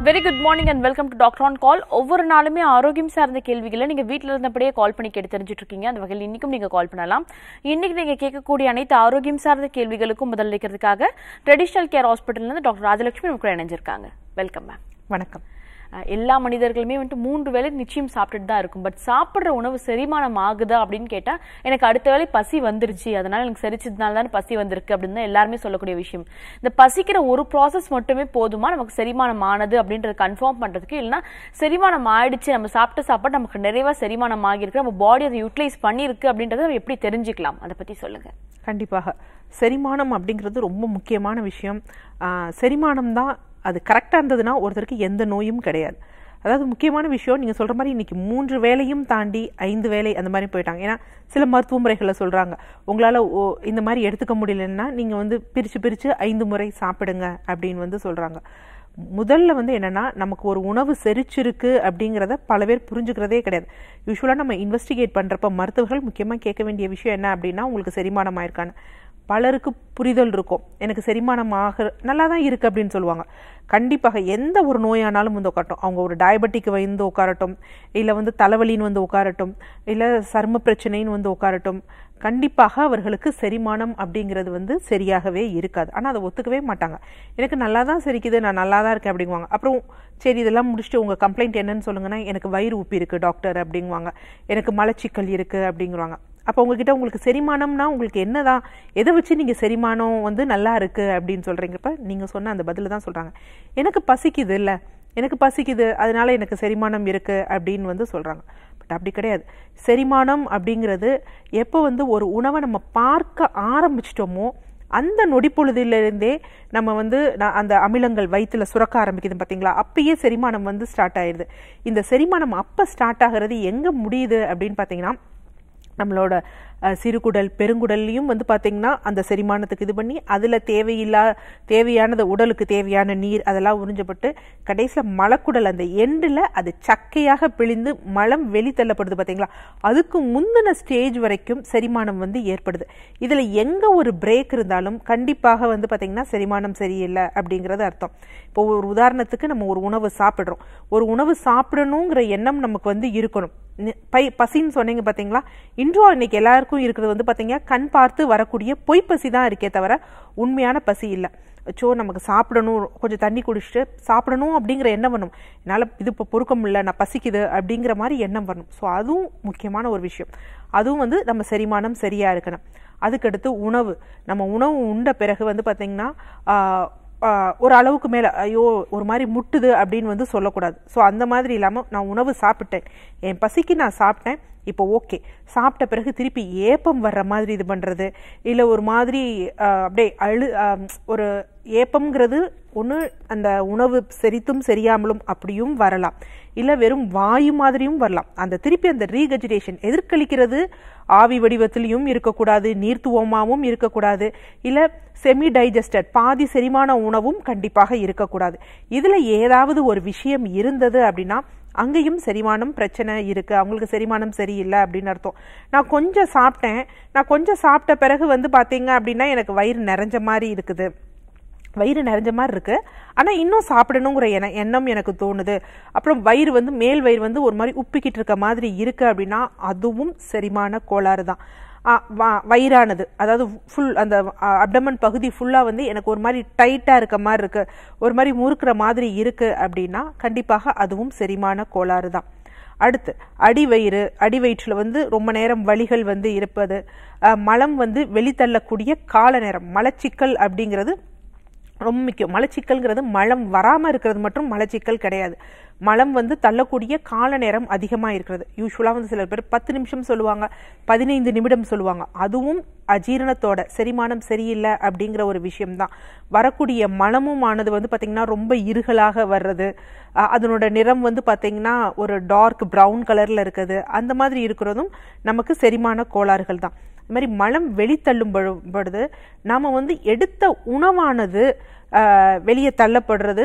Very good morning and welcome to doctor on call ஒவ்வொரு நாளுமே ஆரோக்கியம் சார்ந்த கேள்விகளை நீங்க வீட்ல இருந்தபடியே கால் பண்ணி கேட்டு தெரிஞ்சுட்டு இருக்கீங்க அந்த வகையில் இன்னைக்கும் நீங்க கால் பண்ணலாம் இன்னைக்கு நீங்க கேட்கக்கூடிய அனைத்து ஆரோக்கியம் சார்ந்த கேள்விகளுக்கும் பதிலளிக்கிறதுக்காக ட்ரெடிஷனல் கேர் ஹாஸ்பிட்டல்ல இருந்து டாக்டர் ராஜலட்சுமி நமக்கு கூட இணைஞ்சிருக்காங்க வெல்கம் மேம் வணக்கம் அஹ் எல்லா மனிதர்களுமே வந்துட்டு மூன்று வேளை நிச்சயம் சாப்பிட்டுட்டு தான் இருக்கும் பட் சாப்பிட்ற உணவு செரிமானம் ஆகுதா அப்படின்னு கேட்டா எனக்கு அடுத்த வேளை பசி வந்துருச்சு அதனால எனக்கு செரிச்சதுனால தான் பசி வந்திருக்கு அப்படின்னு தான் எல்லாருமே சொல்லக்கூடிய விஷயம் இந்த பசிக்கிற ஒரு ப்ராசஸ் மட்டுமே போதுமா நமக்கு செரிமானம் ஆனது அப்படின்றத கன்ஃபார்ம் பண்றதுக்கு இல்லைன்னா செரிமானம் ஆயிடுச்சு நம்ம சாப்பிட்ட சாப்பாடு நமக்கு நிறைவா செரிமானம் ஆகியிருக்கு நம்ம பாடி அதை யூட்டிலைஸ் பண்ணியிருக்கு அப்படின்றத நம்ம எப்படி தெரிஞ்சுக்கலாம் அதை பத்தி சொல்லுங்க கண்டிப்பாக செரிமானம் அப்படிங்கிறது ரொம்ப முக்கியமான விஷயம் ஆஹ் செரிமானம் தான் அது கரெக்டாக இருந்ததுன்னா ஒருத்தருக்கு எந்த நோயும் கிடையாது அதாவது முக்கியமான விஷயம் நீங்கள் சொல்கிற மாதிரி இன்னைக்கு மூன்று வேலையும் தாண்டி ஐந்து வேலை அந்த மாதிரி போயிட்டாங்க ஏன்னா சில மருத்துவ முறைகளில் சொல்கிறாங்க உங்களால் இந்த மாதிரி எடுத்துக்க முடியலன்னா நீங்கள் வந்து பிரித்து பிரித்து ஐந்து முறை சாப்பிடுங்க அப்படின்னு வந்து சொல்கிறாங்க முதல்ல வந்து என்னன்னா நமக்கு ஒரு உணவு செரிச்சிருக்கு அப்படிங்கிறத பல பேர் புரிஞ்சுக்கிறதே கிடையாது யூஸ்வலாக நம்ம இன்வெஸ்டிகேட் பண்ணுறப்ப மருத்துவர்கள் முக்கியமாக கேட்க வேண்டிய விஷயம் என்ன அப்படின்னா உங்களுக்கு செரிமானம் ஆயிருக்கான்னு பலருக்கு புரிதல் இருக்கும் எனக்கு செரிமானம் ஆக நல்லா தான் இருக்குது அப்படின்னு சொல்லுவாங்க கண்டிப்பாக எந்த ஒரு நோயானாலும் வந்து உட்காரட்டும் அவங்க ஒரு டயபெட்டிக் வந்து உட்காரட்டும் இல்லை வந்து தலைவலின்னு வந்து உட்காரட்டும் இல்லை சர்ம பிரச்சனைன்னு வந்து உட்காரட்டும் கண்டிப்பாக அவர்களுக்கு செரிமானம் அப்படிங்கிறது வந்து சரியாகவே இருக்காது ஆனால் அதை ஒத்துக்கவே மாட்டாங்க எனக்கு நல்லா தான் செரிக்குது நான் நல்லா தான் இருக்கேன் அப்படிங்குவாங்க அப்புறம் சரி இதெல்லாம் முடிச்சுட்டு உங்கள் கம்ப்ளைண்ட் என்னன்னு சொல்லுங்கன்னா எனக்கு வயிறு உப்பி இருக்குது டாக்டர் அப்படிங்குவாங்க எனக்கு மலச்சிக்கல் இருக்குது அப்படிங்குவாங்க அப்போ உங்ககிட்ட உங்களுக்கு செரிமானம்னா உங்களுக்கு என்னதான் எதை வச்சு நீங்கள் செரிமானம் வந்து நல்லா இருக்குது அப்படின்னு சொல்கிறீங்கப்ப நீங்கள் சொன்ன அந்த பதில் தான் சொல்கிறாங்க எனக்கு பசிக்குது இல்லை எனக்கு பசிக்குது அதனால எனக்கு செரிமானம் இருக்குது அப்படின்னு வந்து சொல்கிறாங்க பட் அப்படி கிடையாது செரிமானம் அப்படிங்கிறது எப்போ வந்து ஒரு உணவை நம்ம பார்க்க ஆரம்பிச்சிட்டோமோ அந்த நொடிப்பொழுதிலிருந்தே நம்ம வந்து நான் அந்த அமிலங்கள் வயிற்றுல சுரக்க ஆரம்பிக்குது பார்த்தீங்களா அப்பயே செரிமானம் வந்து ஸ்டார்ட் ஆயிடுது இந்த செரிமானம் அப்போ ஸ்டார்ட் ஆகிறது எங்கே முடியுது அப்படின்னு பார்த்தீங்கன்னா நம்மளோட அஹ், சிறுகுடல் பெருங்குடல்லையும் வந்து பார்த்தீங்கன்னா அந்த செரிமானத்துக்கு இது பண்ணி அதில் தேவையில்லா தேவையானது உடலுக்கு தேவையான நீர் அதெல்லாம் உறிஞ்சப்பட்டு கடைசியில் மலக்குடல் அந்த எண்டில் அது சக்கையாக பிழிந்து மலம் வெளித்தள்ளப்படுது பார்த்தீங்களா அதுக்கு முந்தின ஸ்டேஜ் வரைக்கும் செரிமானம் வந்து ஏற்படுது இதில் எங்கே ஒரு பிரேக் இருந்தாலும் கண்டிப்பாக வந்து பார்த்தீங்கன்னா செரிமானம் சரியில்லை அப்படிங்கிறது அர்த்தம் இப்போ ஒரு உதாரணத்துக்கு நம்ம ஒரு உணவு சாப்பிட்றோம் ஒரு உணவு சாப்பிடணுங்கிற எண்ணம் நமக்கு வந்து இருக்கணும் நி- பை பசின்னு சொன்னீங்க பார்த்தீங்களா இன்றும் இன்னைக்கு எல்லாருக்கும் இருக்கிறது வந்து பார்த்தீங்க கண் பார்த்து வரக்கூடிய பொய்ப்பசி தான் இருக்கே தவிர உண்மையான பசி இல்லை சோ நமக்கு சாப்பிடணும் கொஞ்சம் தண்ணி குடிச்சிட்டு சாப்பிடணும் அப்படிங்கிற எண்ணம் வரணும் என்னால் இது இப்போ பொறுக்க முடியல நான் பசிக்குது அப்படிங்கிற மாதிரி எண்ணம் வரணும் ஸோ அதுவும் முக்கியமான ஒரு விஷயம் அதுவும் வந்து நம்ம செரிமானம் சரியா இருக்கணும் அதுக்கடுத்து உணவு நம்ம உணவு உண்ட பிறகு வந்து பார்த்தீங்கன்னா ஆஹ், ஆஹ், ஒரு அளவுக்கு மேலே ஐயோ ஒரு மாதிரி முட்டுது அப்படின்னு வந்து சொல்லக்கூடாது ஸோ அந்த மாதிரி இல்லாமல் நான் உணவு சாப்பிட்டேன் என் பசிக்கு நான் சாப்பிட்டேன் இப்போ ஓகே சாப்பிட்ட பிறகு திருப்பி ஏப்பம் வர்ற மாதிரி இது பண்ணுறது இல்லை ஒரு மாதிரி ஆஹ், அப்படியே அழு ஆஹ், ஒரு ஏப்பம்ங்கிறது ஒன்று அந்த உணவு செரித்தும் சரியாமலும் அப்படியும் வரலாம் இல்லை வெறும் வாயு மாதிரியும் வரலாம் அந்த திருப்பி அந்த ரீகஜிடேஷன் எதிர்கலிக்கிறது ஆவி வடிவத்திலையும் இருக்கக்கூடாது நீர்த்துவமாகவும் இருக்கக்கூடாது இல்லை செமி டைஜஸ்டட் பாதி செரிமான உணவும் கண்டிப்பாக இருக்கக்கூடாது இதில் ஏதாவது ஒரு விஷயம் இருந்தது அப்படின்னா அங்கேயும் செரிமானம் பிரச்சனை இருக்கு அவங்களுக்கு செரிமானம் சரியில்லை அப்படின்னு அர்த்தம் நான் கொஞ்சம் சாப்பிட்டேன் நான் கொஞ்சம் சாப்பிட்ட பிறகு வந்து பார்த்தீங்க அப்படின்னா எனக்கு வயிறு நிறைஞ்ச மாதிரி இருக்குது வயிறு நிறைஞ்ச மாதிரி இருக்கு ஆனா இன்னும் சாப்பிடணுங்கிற எண்ண எண்ணம் எனக்கு தோணுது அப்புறம் வயிறு வந்து மேல் வயிறு வந்து ஒரு மாதிரி உப்பிக்கிட்டு இருக்க மாதிரி இருக்கு அப்படின்னா அதுவும் செரிமான கோளாறு தான் ஆ, வ- வயிறானது அதாவது ஃபுல் அந்த அப்டமன் பகுதி ஃபுல்லா வந்து எனக்கு ஒரு மாதிரி டைட்டா இருக்க மாதிரி இருக்கு ஒரு மாதிரி முறுக்குற மாதிரி இருக்கு அப்படின்னா கண்டிப்பாக அதுவும் செரிமான கோளாறு தான் அடுத்து அடிவயிறு அடிவயிற்றில் வந்து ரொம்ப நேரம் வலிகள் வந்து இருப்பது அஹ், மலம் வந்து வெளித்தள்ளக்கூடிய கால நேரம் மலச்சிக்கல் அப்படிங்கிறது ரொம்ப முக்கியம் மலச்சிக்கல்ங்கிறது மலம் வராம இருக்கிறது மட்டும் மலச்சிக்கல் கிடையாது மலம் வந்து தள்ளக்கூடிய கால நேரம் அதிகமா இருக்கிறது யூஸ்வலா வந்து சில பேர் பத்து நிமிஷம் சொல்லுவாங்க பதினைந்து நிமிடம் சொல்லுவாங்க அதுவும் அஜீரணத்தோட செரிமானம் சரியில்லை அப்படிங்கிற ஒரு விஷயம்தான் வரக்கூடிய மலமும் ஆனது வந்து பாத்தீங்கன்னா ரொம்ப இருகலாக வர்றது அஹ் அதனோட நிறம் வந்து பாத்தீங்கன்னா ஒரு டார்க் பிரவுன் கலர்ல இருக்குது அந்த மாதிரி இருக்கிறதும் நமக்கு செரிமான கோளாறுகள் தான் இது மாதிரி மலம் வெளித்தள்ளும் பொழு- பொழுது நாம வந்து எடுத்த உணவானது ஆஹ், வெளியே தள்ளப்படுறது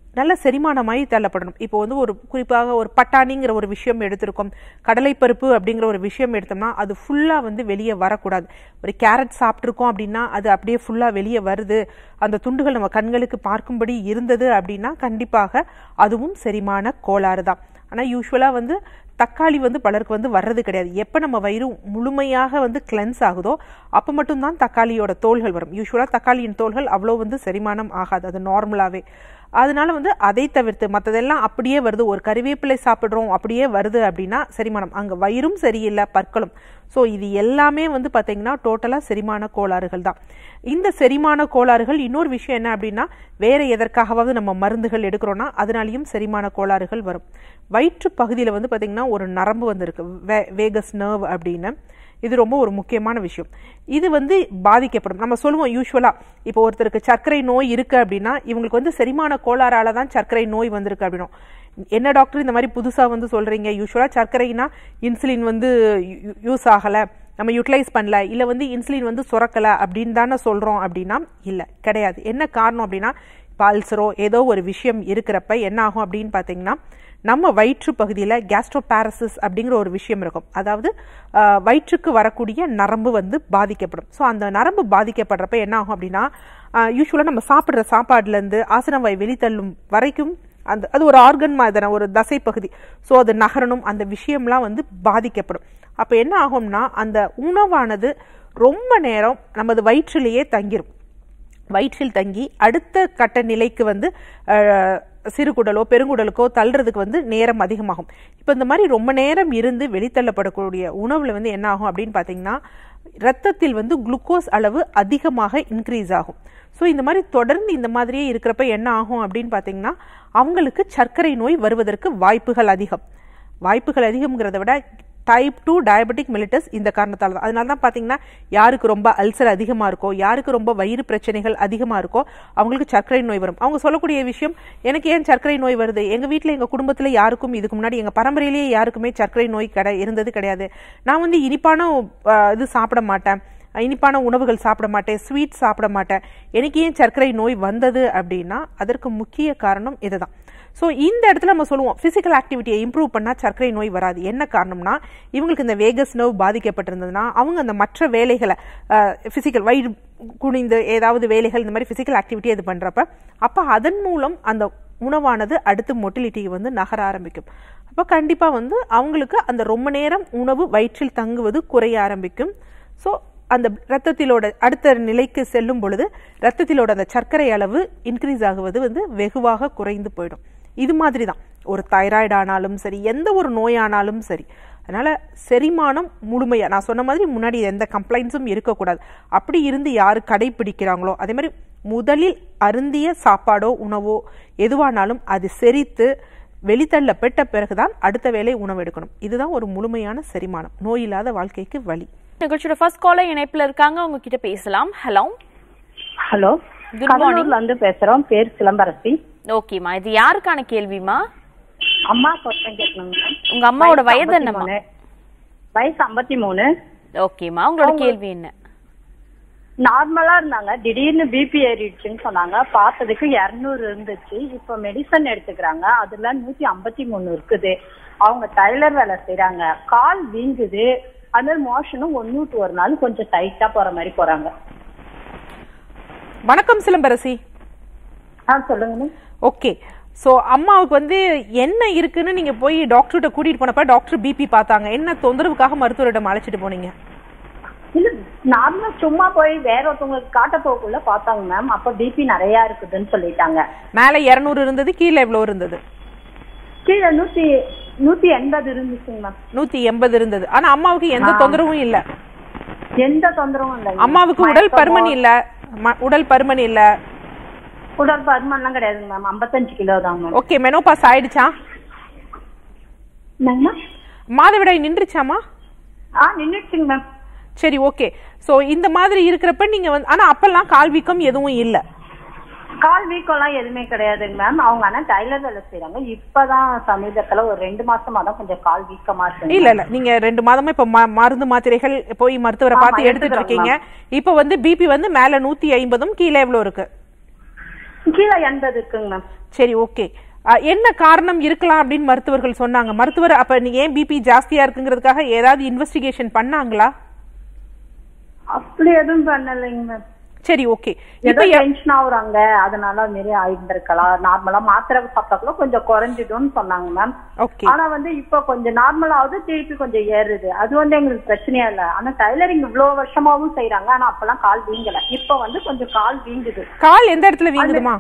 நல்ல செரிமானமாகி தள்ளப்படணும் இப்போ வந்து ஒரு குறிப்பாக ஒரு பட்டாணிங்கிற ஒரு விஷயம் எடுத்திருக்கோம் கடலைப்பருப்பு அப்படிங்கிற ஒரு விஷயம் எடுத்தோம்னா அது ஃபுல்லாக வந்து வெளியே வரக்கூடாது ஒரு கேரட் சாப்பிட்ருக்கோம் அப்படின்னா அது அப்படியே ஃபுல்லாக வெளியே வருது அந்த துண்டுகள் நம்ம கண்களுக்கு பார்க்கும்படி இருந்தது அப்படின்னா கண்டிப்பாக அதுவும் செரிமான கோளாறு தான் ஆனால் யூஸ்வலாக வந்து தக்காளி வந்து பலருக்கு வந்து வர்றது கிடையாது எப்போ நம்ம வயிறு முழுமையாக வந்து கிளென்ஸ் ஆகுதோ அப்போ மட்டும்தான் தக்காளியோட தோள்கள் வரும் யூஸ்வலாக தக்காளியின் தோள்கள் அவ்வளோ வந்து செரிமானம் ஆகாது அது நார்மலாகவே அதனால வந்து அதை தவிர்த்து மற்றதெல்லாம் அப்படியே வருது ஒரு கறிவேப்பிலை சாப்பிட்றோம் அப்படியே வருது அப்படின்னா செரிமானம் அங்கே வயிறும் சரியில்லை பற்களும் ஸோ இது எல்லாமே வந்து பார்த்தீங்கன்னா டோட்டலாக செரிமான கோளாறுகள் தான் இந்த செரிமான கோளாறுகள் இன்னொரு விஷயம் என்ன அப்படின்னா வேற எதற்காகவாவது நம்ம மருந்துகள் எடுக்கிறோம்னா அதனாலையும் செரிமான கோளாறுகள் வரும் வயிற்று பகுதியில் வந்து பார்த்தீங்கன்னா ஒரு நரம்பு வந்திருக்கு வே வேகஸ் நர்வ் அப்படின்னு இது ரொம்ப ஒரு முக்கியமான விஷயம் இது வந்து பாதிக்கப்படும் நம்ம சொல்லுவோம் யூஸ்வலா இப்போ ஒருத்தருக்கு சர்க்கரை நோய் இருக்கு அப்படின்னா இவங்களுக்கு வந்து செரிமான கோளாறால தான் சர்க்கரை நோய் வந்திருக்கு அப்படின்னும் என்ன டாக்டர் இந்த மாதிரி புதுசா வந்து சொல்றீங்க யூஸ்வலா சர்க்கரைனா இன்சுலின் வந்து யூஸ் ஆகல நம்ம யூட்டிலைஸ் பண்ணல இல்ல வந்து இன்சுலின் வந்து சுரக்கல அப்படின்னு தானே சொல்றோம் அப்படின்னா இல்ல கிடையாது என்ன காரணம் அப்படின்னா பால்சரோ ஏதோ ஒரு விஷயம் இருக்கிறப்ப என்ன ஆகும் அப்படின்னு பாத்தீங்கன்னா நம்ம வயிற்று பகுதியில் கேஸ்ட்ரோபாரசிஸ் அப்படிங்கிற ஒரு விஷயம் இருக்கும் அதாவது ஆஹ், வயிற்றுக்கு வரக்கூடிய நரம்பு வந்து பாதிக்கப்படும் ஸோ அந்த நரம்பு பாதிக்கப்படுறப்ப என்ன ஆகும் அப்படின்னா யூஸ்வலாக நம்ம சாப்பிட்ற சாப்பாடுலேருந்து ஆசனவாய் வெளித்தள்ளும் வரைக்கும் அந்த அது ஒரு ஆர்கன் மாதிரி ஒரு தசை பகுதி ஸோ அது நகரணும் அந்த விஷயம்லாம் வந்து பாதிக்கப்படும் அப்போ என்ன ஆகும்னா அந்த உணவானது ரொம்ப நேரம் நமது வயிற்றிலேயே தங்கிரும் வயிற்றில் தங்கி அடுத்த கட்ட நிலைக்கு வந்து அஹ், சிறுகுடலோ பெருங்குடலுக்கோ தள்ளுறதுக்கு வந்து நேரம் அதிகமாகும் இப்போ இந்த மாதிரி ரொம்ப நேரம் இருந்து வெளித்தள்ளப்படக்கூடிய உணவுல வந்து என்ன ஆகும் அப்படின்னு பார்த்தீங்கன்னா ரத்தத்தில் வந்து குளுக்கோஸ் அளவு அதிகமாக இன்க்ரீஸ் ஆகும் ஸோ இந்த மாதிரி தொடர்ந்து இந்த மாதிரியே இருக்கிறப்ப என்ன ஆகும் அப்படின்னு பார்த்தீங்கன்னா அவங்களுக்கு சர்க்கரை நோய் வருவதற்கு வாய்ப்புகள் அதிகம் வாய்ப்புகள் அதிகம்ங்கிறத விட டைப் டூ டயபெட்டிக் மெலிட்டஸ் இந்த காரணத்தால் தான் அதனால தான் பார்த்தீங்கன்னா யாருக்கு ரொம்ப அல்சர் அதிகமாக இருக்கோ யாருக்கு ரொம்ப வயிறு பிரச்சனைகள் அதிகமாக இருக்கோ அவங்களுக்கு சர்க்கரை நோய் வரும் அவங்க சொல்லக்கூடிய விஷயம் எனக்கு ஏன் சர்க்கரை நோய் வருது எங்கள் வீட்டில் எங்கள் குடும்பத்தில் யாருக்கும் இதுக்கு முன்னாடி எங்கள் பரம்பரையிலேயே யாருக்குமே சர்க்கரை நோய் கடை இருந்தது கிடையாது நான் வந்து இனிப்பான அஹ், இது சாப்பிட மாட்டேன் இனிப்பான உணவுகள் சாப்பிட மாட்டேன் ஸ்வீட் சாப்பிட மாட்டேன் எனக்கு ஏன் சர்க்கரை நோய் வந்தது அப்படின்னா அதற்கு முக்கிய காரணம் இதுதான் ஸோ இந்த இடத்துல நம்ம சொல்லுவோம் பிசிக்கல் ஆக்டிவிட்டியை இம்ப்ரூவ் பண்ணால் சர்க்கரை நோய் வராது என்ன காரணம்னா இவங்களுக்கு இந்த வேகஸ் நர்வ் பாதிக்கப்பட்டிருந்ததுன்னா அவங்க அந்த மற்ற வேலைகளை பிசிக்கல் வயிறு குனிந்து ஏதாவது வேலைகள் இந்த மாதிரி பிசிக்கல் ஆக்டிவிட்டி இது பண்ணுறப்ப அப்போ அதன் மூலம் அந்த உணவானது அடுத்து மொட்டிலிட்டிக்கு வந்து நகர ஆரம்பிக்கும் அப்போ கண்டிப்பாக வந்து அவங்களுக்கு அந்த ரொம்ப நேரம் உணவு வயிற்றில் தங்குவது குறைய ஆரம்பிக்கும் ஸோ அந்த ரத்தத்திலோட அடுத்த நிலைக்கு செல்லும் பொழுது ரத்தத்திலோட அந்த சர்க்கரை அளவு இன்க்ரீஸ் ஆகுவது வந்து வெகுவாக குறைந்து போயிடும் இது மாதிரி தான் ஒரு தைராய்டு ஆனாலும் சரி எந்த ஒரு நோயானாலும் சரி அதனால செரிமானம் முழுமையா நான் சொன்ன மாதிரி முன்னாடி எந்த கம்ப்ளைண்ட்ஸும் இருக்கக்கூடாது அப்படி இருந்து யாரு கடைபிடிக்கிறாங்களோ அதே மாதிரி முதலில் அருந்திய சாப்பாடோ உணவோ எதுவானாலும் அது செரித்து வெளித்தள்ளப்பட்ட பிறகுதான் அடுத்த வேளை உணவு எடுக்கணும் இதுதான் ஒரு முழுமையான செரிமானம் நோய் இல்லாத வாழ்க்கைக்கு வழி நிகழ்ச்சியோட ஃபர்ஸ்ட் காலர் இணைப்புல இருக்காங்க அவங்க கிட்ட பேசலாம் ஹலோ ஹலோ Good morning. கடலூர்ல இருந்து பேசுறோம் பேர் சிலம்பரசி ஓகேம்மா இது யாருக்கான கேள்விமா அம்மா கொஸ்டின் கேட்கணுங்க உங்க அம்மாவோட வயது என்னம்மா வயசு ஐம்பத்தி மூணு ஓகேம்மா உங்களோட கேள்வி என்ன நார்மலா இருந்தாங்க திடீர்னு பிபி ஏறிடுச்சுன்னு சொன்னாங்க பார்த்ததுக்கு இருநூறு இருந்துச்சு இப்போ மெடிசன் எடுத்துக்கிறாங்க அதுல நூத்தி ஐம்பத்தி மூணு இருக்குது அவங்க டைலர் வேலை செய்றாங்க கால் வீங்குது அது மாதிரி மோஷனும் ஒன்னு விட்டு ஒரு நாள் கொஞ்சம் டைட்டா போற மாதிரி போறாங்க வணக்கம் சிலம்பரசி ஆ சொல்லுங்க மேம். ஓகே ஸோ அம்மாவுக்கு வந்து என்ன இருக்குன்னு நீங்க போய் டாக்டர்கிட்ட கூட்டிட்டு போனப்ப டாக்டர் பிபி பார்த்தாங்க என்ன தொந்தரவுக்காக மருத்துவரிடம் அழைச்சிட்டு போனீங்க இல்ல நார்மலா சும்மா போய் வேற ஒருத்தவங்களுக்கு காட்ட போகக்குள்ள பார்த்தாங்க மேம் அப்ப பிபி நிறைய இருக்குதுன்னு சொல்லிட்டாங்க மேலே இரநூறு இருந்தது கீழே எவ்வளோ இருந்தது கீழே நூத்தி நூத்தி எண்பது இருந்துச்சுங்க மேம் நூத்தி எண்பது இருந்தது ஆனா அம்மாவுக்கு எந்த தொந்தரவும் இல்ல எந்த தொந்தரவும் இல்லை அம்மாவுக்கு உடல் பருமன் இல்ல ம- உடல் பருமன் இல்ல உடல் பருமன்லாம் கிடையாதுங்க மேம் ஐம்பத்தஞ்சு கிலோ தான் மேம் ஓகே மெனோபாஸ் ஆயிடுச்சா என்னங்கம்மா மாதவிடாய் நின்றுச்சாமா ஆ நின்றுச்சுங்க மேம் சரி ஓகே சோ இந்த மாதிரி இருக்கிறப்ப நீங்க வந்து ஆனா அப்பெல்லாம் கால் வீக்கம் எதுவும் இல்ல கால் வீக்கம்லாம் எதுவுமே கிடையாதுங்க மேம் அவங்க ஆனா டைலர் வேலை செய்றாங்க இப்பதான் சமீபத்துல ஒரு ரெண்டு மாசமா தான் கொஞ்சம் கால் வீக்கமா இருக்கு இல்ல இல்ல நீங்க ரெண்டு மாதமா இப்ப ம- மருந்து மாத்திரைகள் போய் மருத்துவரை ஆமா, பார்த்து எடுத்துட்டு எடுத்துக்கிறோம் இருக்கீங்க இப்ப வந்து பிபி வந்து மேல நூத்தி ஐம்பதும் கீழே எவ்வளவு இருக்கு கீழே எண்பது இருக்குங்க மேம் சரி ஓகே என்ன காரணம் இருக்கலாம் அப்படின்னு மருத்துவர்கள் சொன்னாங்க மருத்துவர் அப்ப நீ ஏன் பிபி ஜாஸ்தியா இருக்குங்கிறதுக்காக ஏதாவது இன்வெஸ்டிகேஷன் பண்ணாங்களா அப்படி எதுவும் பண்ணலைங்க மேம் சரி ஓகே ஏதோ இப்ப டென்ஷன் ஆகுறாங்க அதனால அது மாரி ஆயிருந்திருக்கலாம் நார்மலா மாத்திரை சாப்பிட்டாக்குள்ள கொஞ்சம் குறைஞ்சிடும்னு சொன்னாங்க மேம் ஓகே ஆனா வந்து இப்ப கொஞ்சம் நார்மல் ஆகுது திருப்பி கொஞ்சம் ஏறுது அது வந்து எங்களுக்கு பிரச்சனையா இல்ல ஆனா டைலரிங் இவ்வளவு வருஷமாவும் செய்யறாங்க ஆனா அப்பெல்லாம் கால் வீங்கல இப்ப வந்து கொஞ்சம் கால் வீங்குது கால் எந்த இடத்துல வீங்குதுமா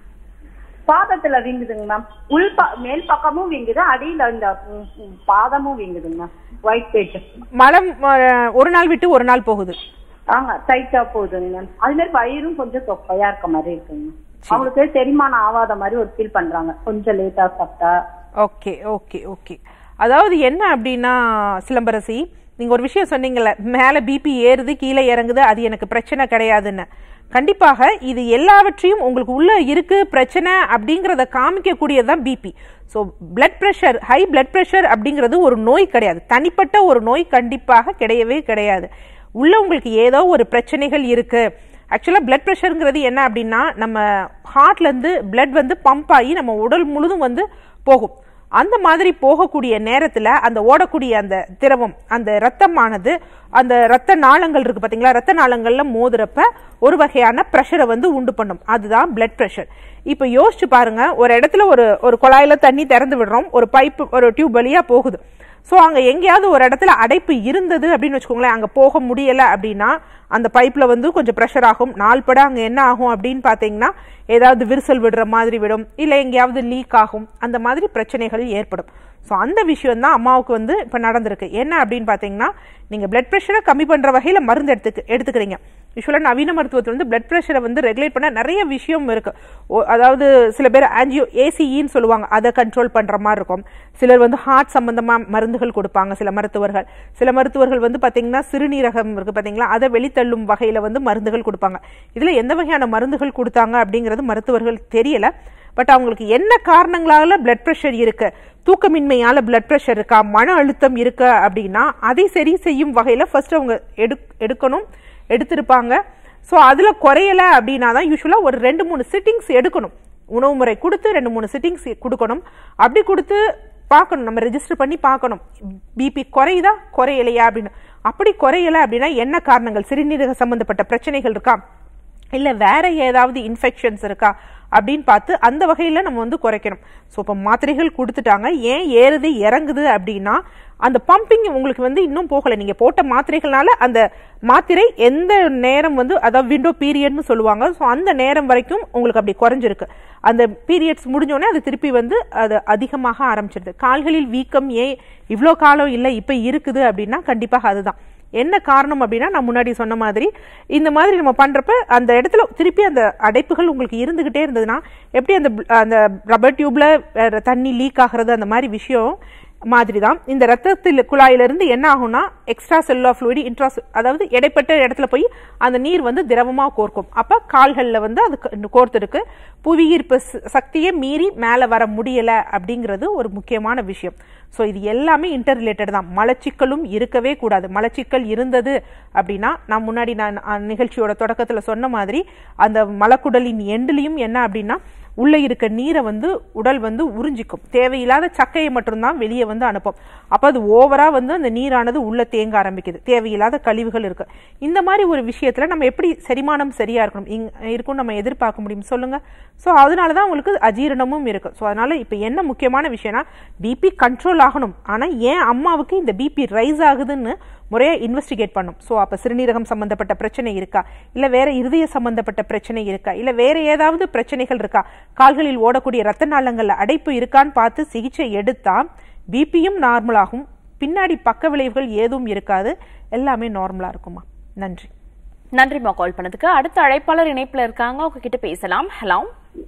பாதத்துல வீங்குதுங்க மேம் உள் ப- மேல் பக்கமும் வீங்குது அடியில இந்த ம், ம், பாதமும் வீங்குதுங்க மேம் ஒயிட் பேஜ் மலம் அஹ், ஒரு நாள் விட்டு ஒரு நாள் போகுது ஆங்க டைட்டா போகுதுங்க மேம் அது மாதிரி வயிறும் கொஞ்சம் தொப்பையா இருக்க மாதிரி இருக்குங்க அவங்களுக்கு செரிமானம் ஆகாத மாதிரி ஒரு ஃபீல் பண்றாங்க கொஞ்சம் லேட்டா சாப்பிட்டா ஓகே ஓகே ஓகே அதாவது என்ன அப்படின்னா சிலம்பரசி நீங்க ஒரு விஷயம் சொன்னீங்கல்ல மேல பிபி ஏறுது கீழே இறங்குது அது எனக்கு பிரச்சனை கிடையாதுன்னு கண்டிப்பாக இது எல்லாவற்றையும் உங்களுக்கு உள்ள இருக்கு பிரச்சனை அப்படிங்கறத காமிக்கக்கூடியதுதான் BP so blood pressure high blood pressure அப்படிங்கிறது ஒரு நோய் கிடையாது தனிப்பட்ட ஒரு நோய் கண்டிப்பாக கிடையவே கிடையாது உள்ள உங்களுக்கு ஏதோ ஒரு பிரச்சனைகள் இருக்கு ஆக்சுவலாக பிளட் ப்ரெஷருங்கிறது என்ன அப்படின்னா நம்ம ஹார்ட்லேருந்து blood வந்து பம்ப் ஆகி நம்ம உடல் முழுதும் வந்து போகும் அந்த மாதிரி போகக்கூடிய நேரத்தில் அந்த ஓடக்கூடிய அந்த திரவம் அந்த ரத்தமானது அந்த ரத்த நாளங்கள் இருக்கு பார்த்தீங்களா ரத்த நாளங்கள்ல மோதுறப்ப ஒரு வகையான ப்ரெஷரை வந்து உண்டு பண்ணும் அதுதான் பிளட் ப்ரெஷர் இப்போ யோசிச்சு பாருங்க ஒரு இடத்துல ஒரு ஒரு குழாயில தண்ணி திறந்து விடுறோம் ஒரு பைப்பு ஒரு டியூப் வழியா போகுது ஸோ அங்கே எங்கேயாவது ஒரு இடத்துல அடைப்பு இருந்தது அப்படின்னு வச்சுக்கோங்களேன் அங்கே போக முடியலை அப்படின்னா அந்த பைப்பில் வந்து கொஞ்சம் ப்ரெஷர் ஆகும் நாள்பட அங்கே என்ன ஆகும் அப்படின்னு பார்த்தீங்கன்னா ஏதாவது விரிசல் விடுற மாதிரி விடும் இல்லை எங்கேயாவது லீக் ஆகும் அந்த மாதிரி பிரச்சனைகள் ஏற்படும் ஸோ அந்த விஷயம் தான் அம்மாவுக்கு வந்து இப்போ நடந்திருக்கு என்ன அப்படின்னு பார்த்தீங்கன்னா நீங்கள் பிளட் ப்ரெஷரை கம்மி பண்ணுற வகையில் மருந்து எடுத்துக்கு எடுத்துக்கிறீங்க யூஸ்வலாக நவீன மருத்துவத்தில் வந்து பிளட் ப்ரெஷரை வந்து ரெகுலேட் பண்ண நிறைய விஷயம் இருக்கு ஓ- அதாவது சில பேர் ஆன்ஜியோ ஏசிஇன்னு சொல்லுவாங்க அதை கண்ட்ரோல் பண்ற மாதிரி இருக்கும் சிலர் வந்து ஹார்ட் சம்பந்தமா மருந்துகள் கொடுப்பாங்க சில மருத்துவர்கள் சில மருத்துவர்கள் வந்து பாத்தீங்கன்னா சிறுநீரகம் இருக்கு பாத்தீங்களா அதை வெளித்தள்ளும் வகையில வந்து மருந்துகள் கொடுப்பாங்க இதுல எந்த வகையான மருந்துகள் கொடுத்தாங்க அப்படிங்கிறது மருத்துவர்கள் தெரியல பட் அவங்களுக்கு என்ன காரணங்களால பிளட் ப்ரெஷர் இருக்கு தூக்கமின்மையால பிளட் ப்ரெஷர் இருக்கா மன அழுத்தம் இருக்கு அப்படின்னா அதை சரி செய்யும் வகையில ஃபர்ஸ்ட் அவங்க எடு எடுக்கணும் எடுத்திருப்பாங்க ஸோ அதில் குறையலை அப்படின்னா தான் யூஸ்வலாக ஒரு ரெண்டு மூணு சிட்டிங்ஸ் எடுக்கணும் உணவு முறை கொடுத்து ரெண்டு மூணு சிட்டிங்ஸ் கொடுக்கணும் அப்படி கொடுத்து பார்க்கணும் நம்ம ரெஜிஸ்டர் பண்ணி பார்க்கணும் பிபி குறையுதா குறையலையா அப்படின்னு அப்படி குறையலை அப்படின்னா என்ன காரணங்கள் சிறுநீரக சம்பந்தப்பட்ட பிரச்சனைகள் இருக்கா இல்லை வேற ஏதாவது இன்ஃபெக்ஷன்ஸ் இருக்கா அப்படின்னு பார்த்து அந்த வகையில் நம்ம வந்து குறைக்கணும் ஸோ இப்போ மாத்திரைகள் கொடுத்துட்டாங்க ஏன் ஏறுது இறங்குது அப்படின்னா அந்த பம்பிங் உங்களுக்கு வந்து இன்னும் போகலை நீங்கள் போட்ட மாத்திரைகள்னால அந்த மாத்திரை எந்த நேரம் வந்து அதாவது விண்டோ பீரியட்னு சொல்லுவாங்க ஸோ அந்த நேரம் வரைக்கும் உங்களுக்கு அப்படி குறைஞ்சிருக்கு அந்த பீரியட்ஸ் முடிஞ்சோடனே அது திருப்பி வந்து அது அதிகமாக ஆரம்பிச்சிருது கால்களில் வீக்கம் ஏன் இவ்வளோ காலம் இல்லை இப்போ இருக்குது அப்படின்னா கண்டிப்பாக அதுதான் என்ன காரணம் அப்படின்னா நான் முன்னாடி சொன்ன மாதிரி இந்த மாதிரி நம்ம பண்றப்ப அந்த இடத்துல திருப்பி அந்த அடைப்புகள் உங்களுக்கு இருந்துகிட்டே இருந்ததுன்னா எப்படி அந்த bl- அந்த ரப்பர் டியூப்ல அஹ், தண்ணி லீக் ஆகுறது அந்த மாதிரி விஷயம் மாதிரி தான் இந்த ரத்தத்தில் குழாயிலிருந்து என்ன ஆகும்னா எக்ஸ்ட்ரா செல்லுலா ஃப்ளூயிட் இன்ட்ரா அதாவது இடைப்பட்ட இடத்துல போய் அந்த நீர் வந்து திரவமா கோர்க்கும் அப்ப கால்கள்ல வந்து அது க- கோர்த்திருக்கு புவியீர்ப்பு ச- சக்தியை மீறி மேல வர முடியல அப்படிங்கிறது ஒரு முக்கியமான விஷயம் ஸோ இது எல்லாமே இன்டர் ரிலேட்டட் தான் மலச்சிக்கலும் இருக்கவே கூடாது மலச்சிக்கல் இருந்தது அப்படின்னா நான் முன்னாடி நான் அஹ், நிகழ்ச்சியோட தொடக்கத்துல சொன்ன மாதிரி அந்த மலக்குடலின் எண்டுலையும் என்ன அப்படின்னா உள்ள இருக்க நீரை வந்து உடல் வந்து உறிஞ்சிக்கும் தேவையில்லாத சக்கையை மட்டும்தான் வெளியே வந்து அனுப்பும் அப்ப அது ஓவரா வந்து அந்த நீரானது உள்ள தேங்க ஆரம்பிக்குது தேவையில்லாத கழிவுகள் இருக்கு இந்த மாதிரி ஒரு விஷயத்துல நம்ம எப்படி செரிமானம் சரியா இருக்கணும் இங் இருக்கும் நம்ம எதிர்பார்க்க முடியும் சொல்லுங்க ஸோ அதனால தான் உங்களுக்கு அஜீரணமும் இருக்கு ஸோ அதனால இப்போ என்ன முக்கியமான விஷயம்னா பிபி கண்ட்ரோல் ஆகணும் ஆனா ஏன் அம்மாவுக்கு இந்த பிபி ரைஸ் ஆகுதுன்னு முறையா இன்வெஸ்டிகேட் பண்ணும் ஸோ அப்போ சிறுநீரகம் சம்பந்தப்பட்ட பிரச்சனை இருக்கா இல்ல வேற இருதய சம்பந்தப்பட்ட பிரச்சனை இருக்கா இல்ல வேற ஏதாவது பிரச்சனைகள் இருக்கா கால்களில் ஓடக்கூடிய ரத்த நாளங்கள்ல அடைப்பு இருக்கான்னு பார்த்து சிகிச்சை எடுத்தா பிபியும் நார்மல் ஆகும் பின்னாடி பக்க விளைவுகள் எதுவும் இருக்காது எல்லாமே நார்மலா இருக்குமா நன்றி நன்றிம்மா கால் பண்ணதுக்கு அடுத்த அழைப்பாளர் இணைப்புல இருக்காங்க அவங்க கிட்ட பேசலாம் ஹலோ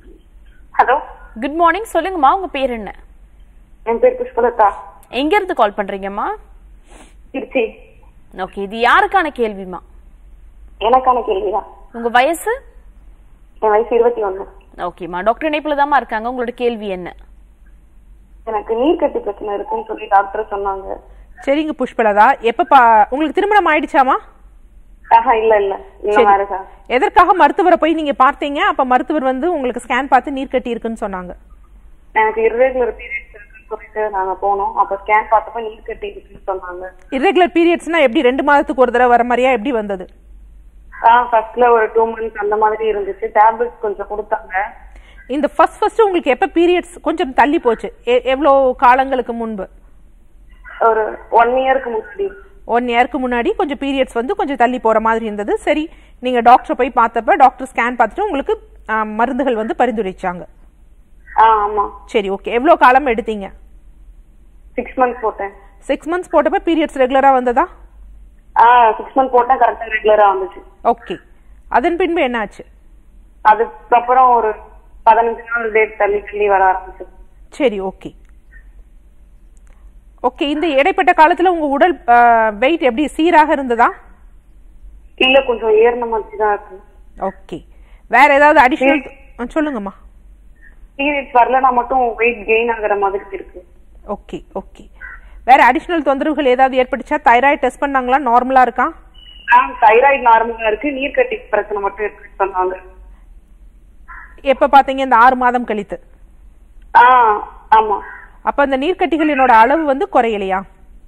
ஹலோ குட் மார்னிங் சொல்லுங்கம்மா உங்க பேர் என்ன என் பேர் புஷ்பலதா எங்க இருந்து கால் பண்றீங்கம்மா திருச்சி ஓகே இது யாருக்கான கேள்விமா எனக்கான கேள்விதான் உங்க வயசு என் வயசு இருபத்தி ஒண்ணு ஓகேம்மா டாக்டர் இணைப்புல தாம்மா இருக்காங்க உங்களோட கேள்வி என்ன எனக்கு நீர்க்கட்டி பிரச்சனை இருக்குன்னு சொல்லி டாக்டர் சொன்னாங்க சரிங்க புஷ்பலதா எப்ப பா உங்களுக்கு திருமணம் ஆயிடுச்சாமா ஆஹா இல்ல இல்ல இந்த சரி. மாதிரி சார் எதற்காக மருத்துவரை போய் நீங்க பார்த்தீங்க அப்ப மருத்துவர் வந்து உங்களுக்கு ஸ்கேன் பார்த்து நீர் கட்டி இருக்குன்னு சொன்னாங்க எனக்கு irregular பீரியட்ஸ் இருக்குன்னு சொல்லிட்டு நாங்க போனோம் அப்ப ஸ்கேன் பார்த்தப்ப நீர் கட்டி இருக்குன்னு சொன்னாங்க இர்ரெகுலர் பீரியட்ஸ்னா எப்படி ரெண்டு மாதத்துக்கு ஒரு தடவை வர மாதிரியா எப்படி வந்தது ஆ ஃபர்ஸ்ட்ல ஒரு டூ மந்த்ஸ் அந்த மாதிரி இருந்துச்சு டேப்லெட்ஸ் கொஞ்சம் கொடுத்தாங்க இந்த ஃபர்ஸ்ட் ஃபர்ஸ்ட் உங்களுக்கு எப்ப பீரியட்ஸ் கொஞ்சம் தள்ளி போச்சு எ- எவ்வளோ காலங்களுக்கு முன்பு ஒரு ஒன் இயருக்கு முன்னாடி ஒன் இயருக்கு முன்னாடி கொஞ்சம் பீரியட்ஸ் வந்து கொஞ்சம் தள்ளி போற மாதிரி இருந்தது சரி நீங்க டாக்டரை போய் பார்த்தப்ப டாக்டர் ஸ்கேன் பார்த்துட்டு உங்களுக்கு ஆ, மருந்துகள் வந்து பரிந்துரைச்சாங்க ஆ ஆமா சரி ஓகே எவ்வளோ காலம் எடுத்தீங்க சிக்ஸ் மந்த்ஸ் போட்டேன் சிக்ஸ் மந்த்ஸ் போட்டப்ப பீரியட்ஸ் ரெகுலரா வந்ததா ஆ சிக்ஸ் மந்த் போட்டேன் கரெக்டா ரெகுலரா வந்துச்சு ஓகே அதன் பின்பு என்ன ஆச்சு அதுக்கப்புறம் ஒரு பதினஞ்சு நாள் டேட் தள்ளி தள்ளி வர ஆரம்பிச்சு சரி ஓகே ஓகே இந்த இடைப்பட்ட காலத்துல உங்க உடல் வெயிட் எப்படி சீராக இருந்ததா இல்ல கொஞ்சம் ஏறின மாதிரி தான் இருக்கு ஓகே வேற ஏதாவது அடிஷனல் சொல்லுங்கம்மா பீரியட்ஸ் வரலனா மட்டும் வெயிட் கெயின் ஆகுற மாதிரி இருக்கு ஓகே ஓகே வேற அடிஷனல் தொந்தரவுகள் ஏதாவது ஏற்பட்டுச்சா தைராய்டு டெஸ்ட் பண்ணாங்களா நார்மலா இருக்கா ஆ தைராய்டு நார்மலா இருக்கு நீர் கட்டி பிரச்சனை மட்டும் இருக்குன்னு சொன்னாங்க எப்ப பாத்தீங்க இந்த ஆறு மாதம் கழித்து ஆ ஆமா அப்ப அந்த நீர்க்கட்டிகளினோட அளவு வந்து குறையலையா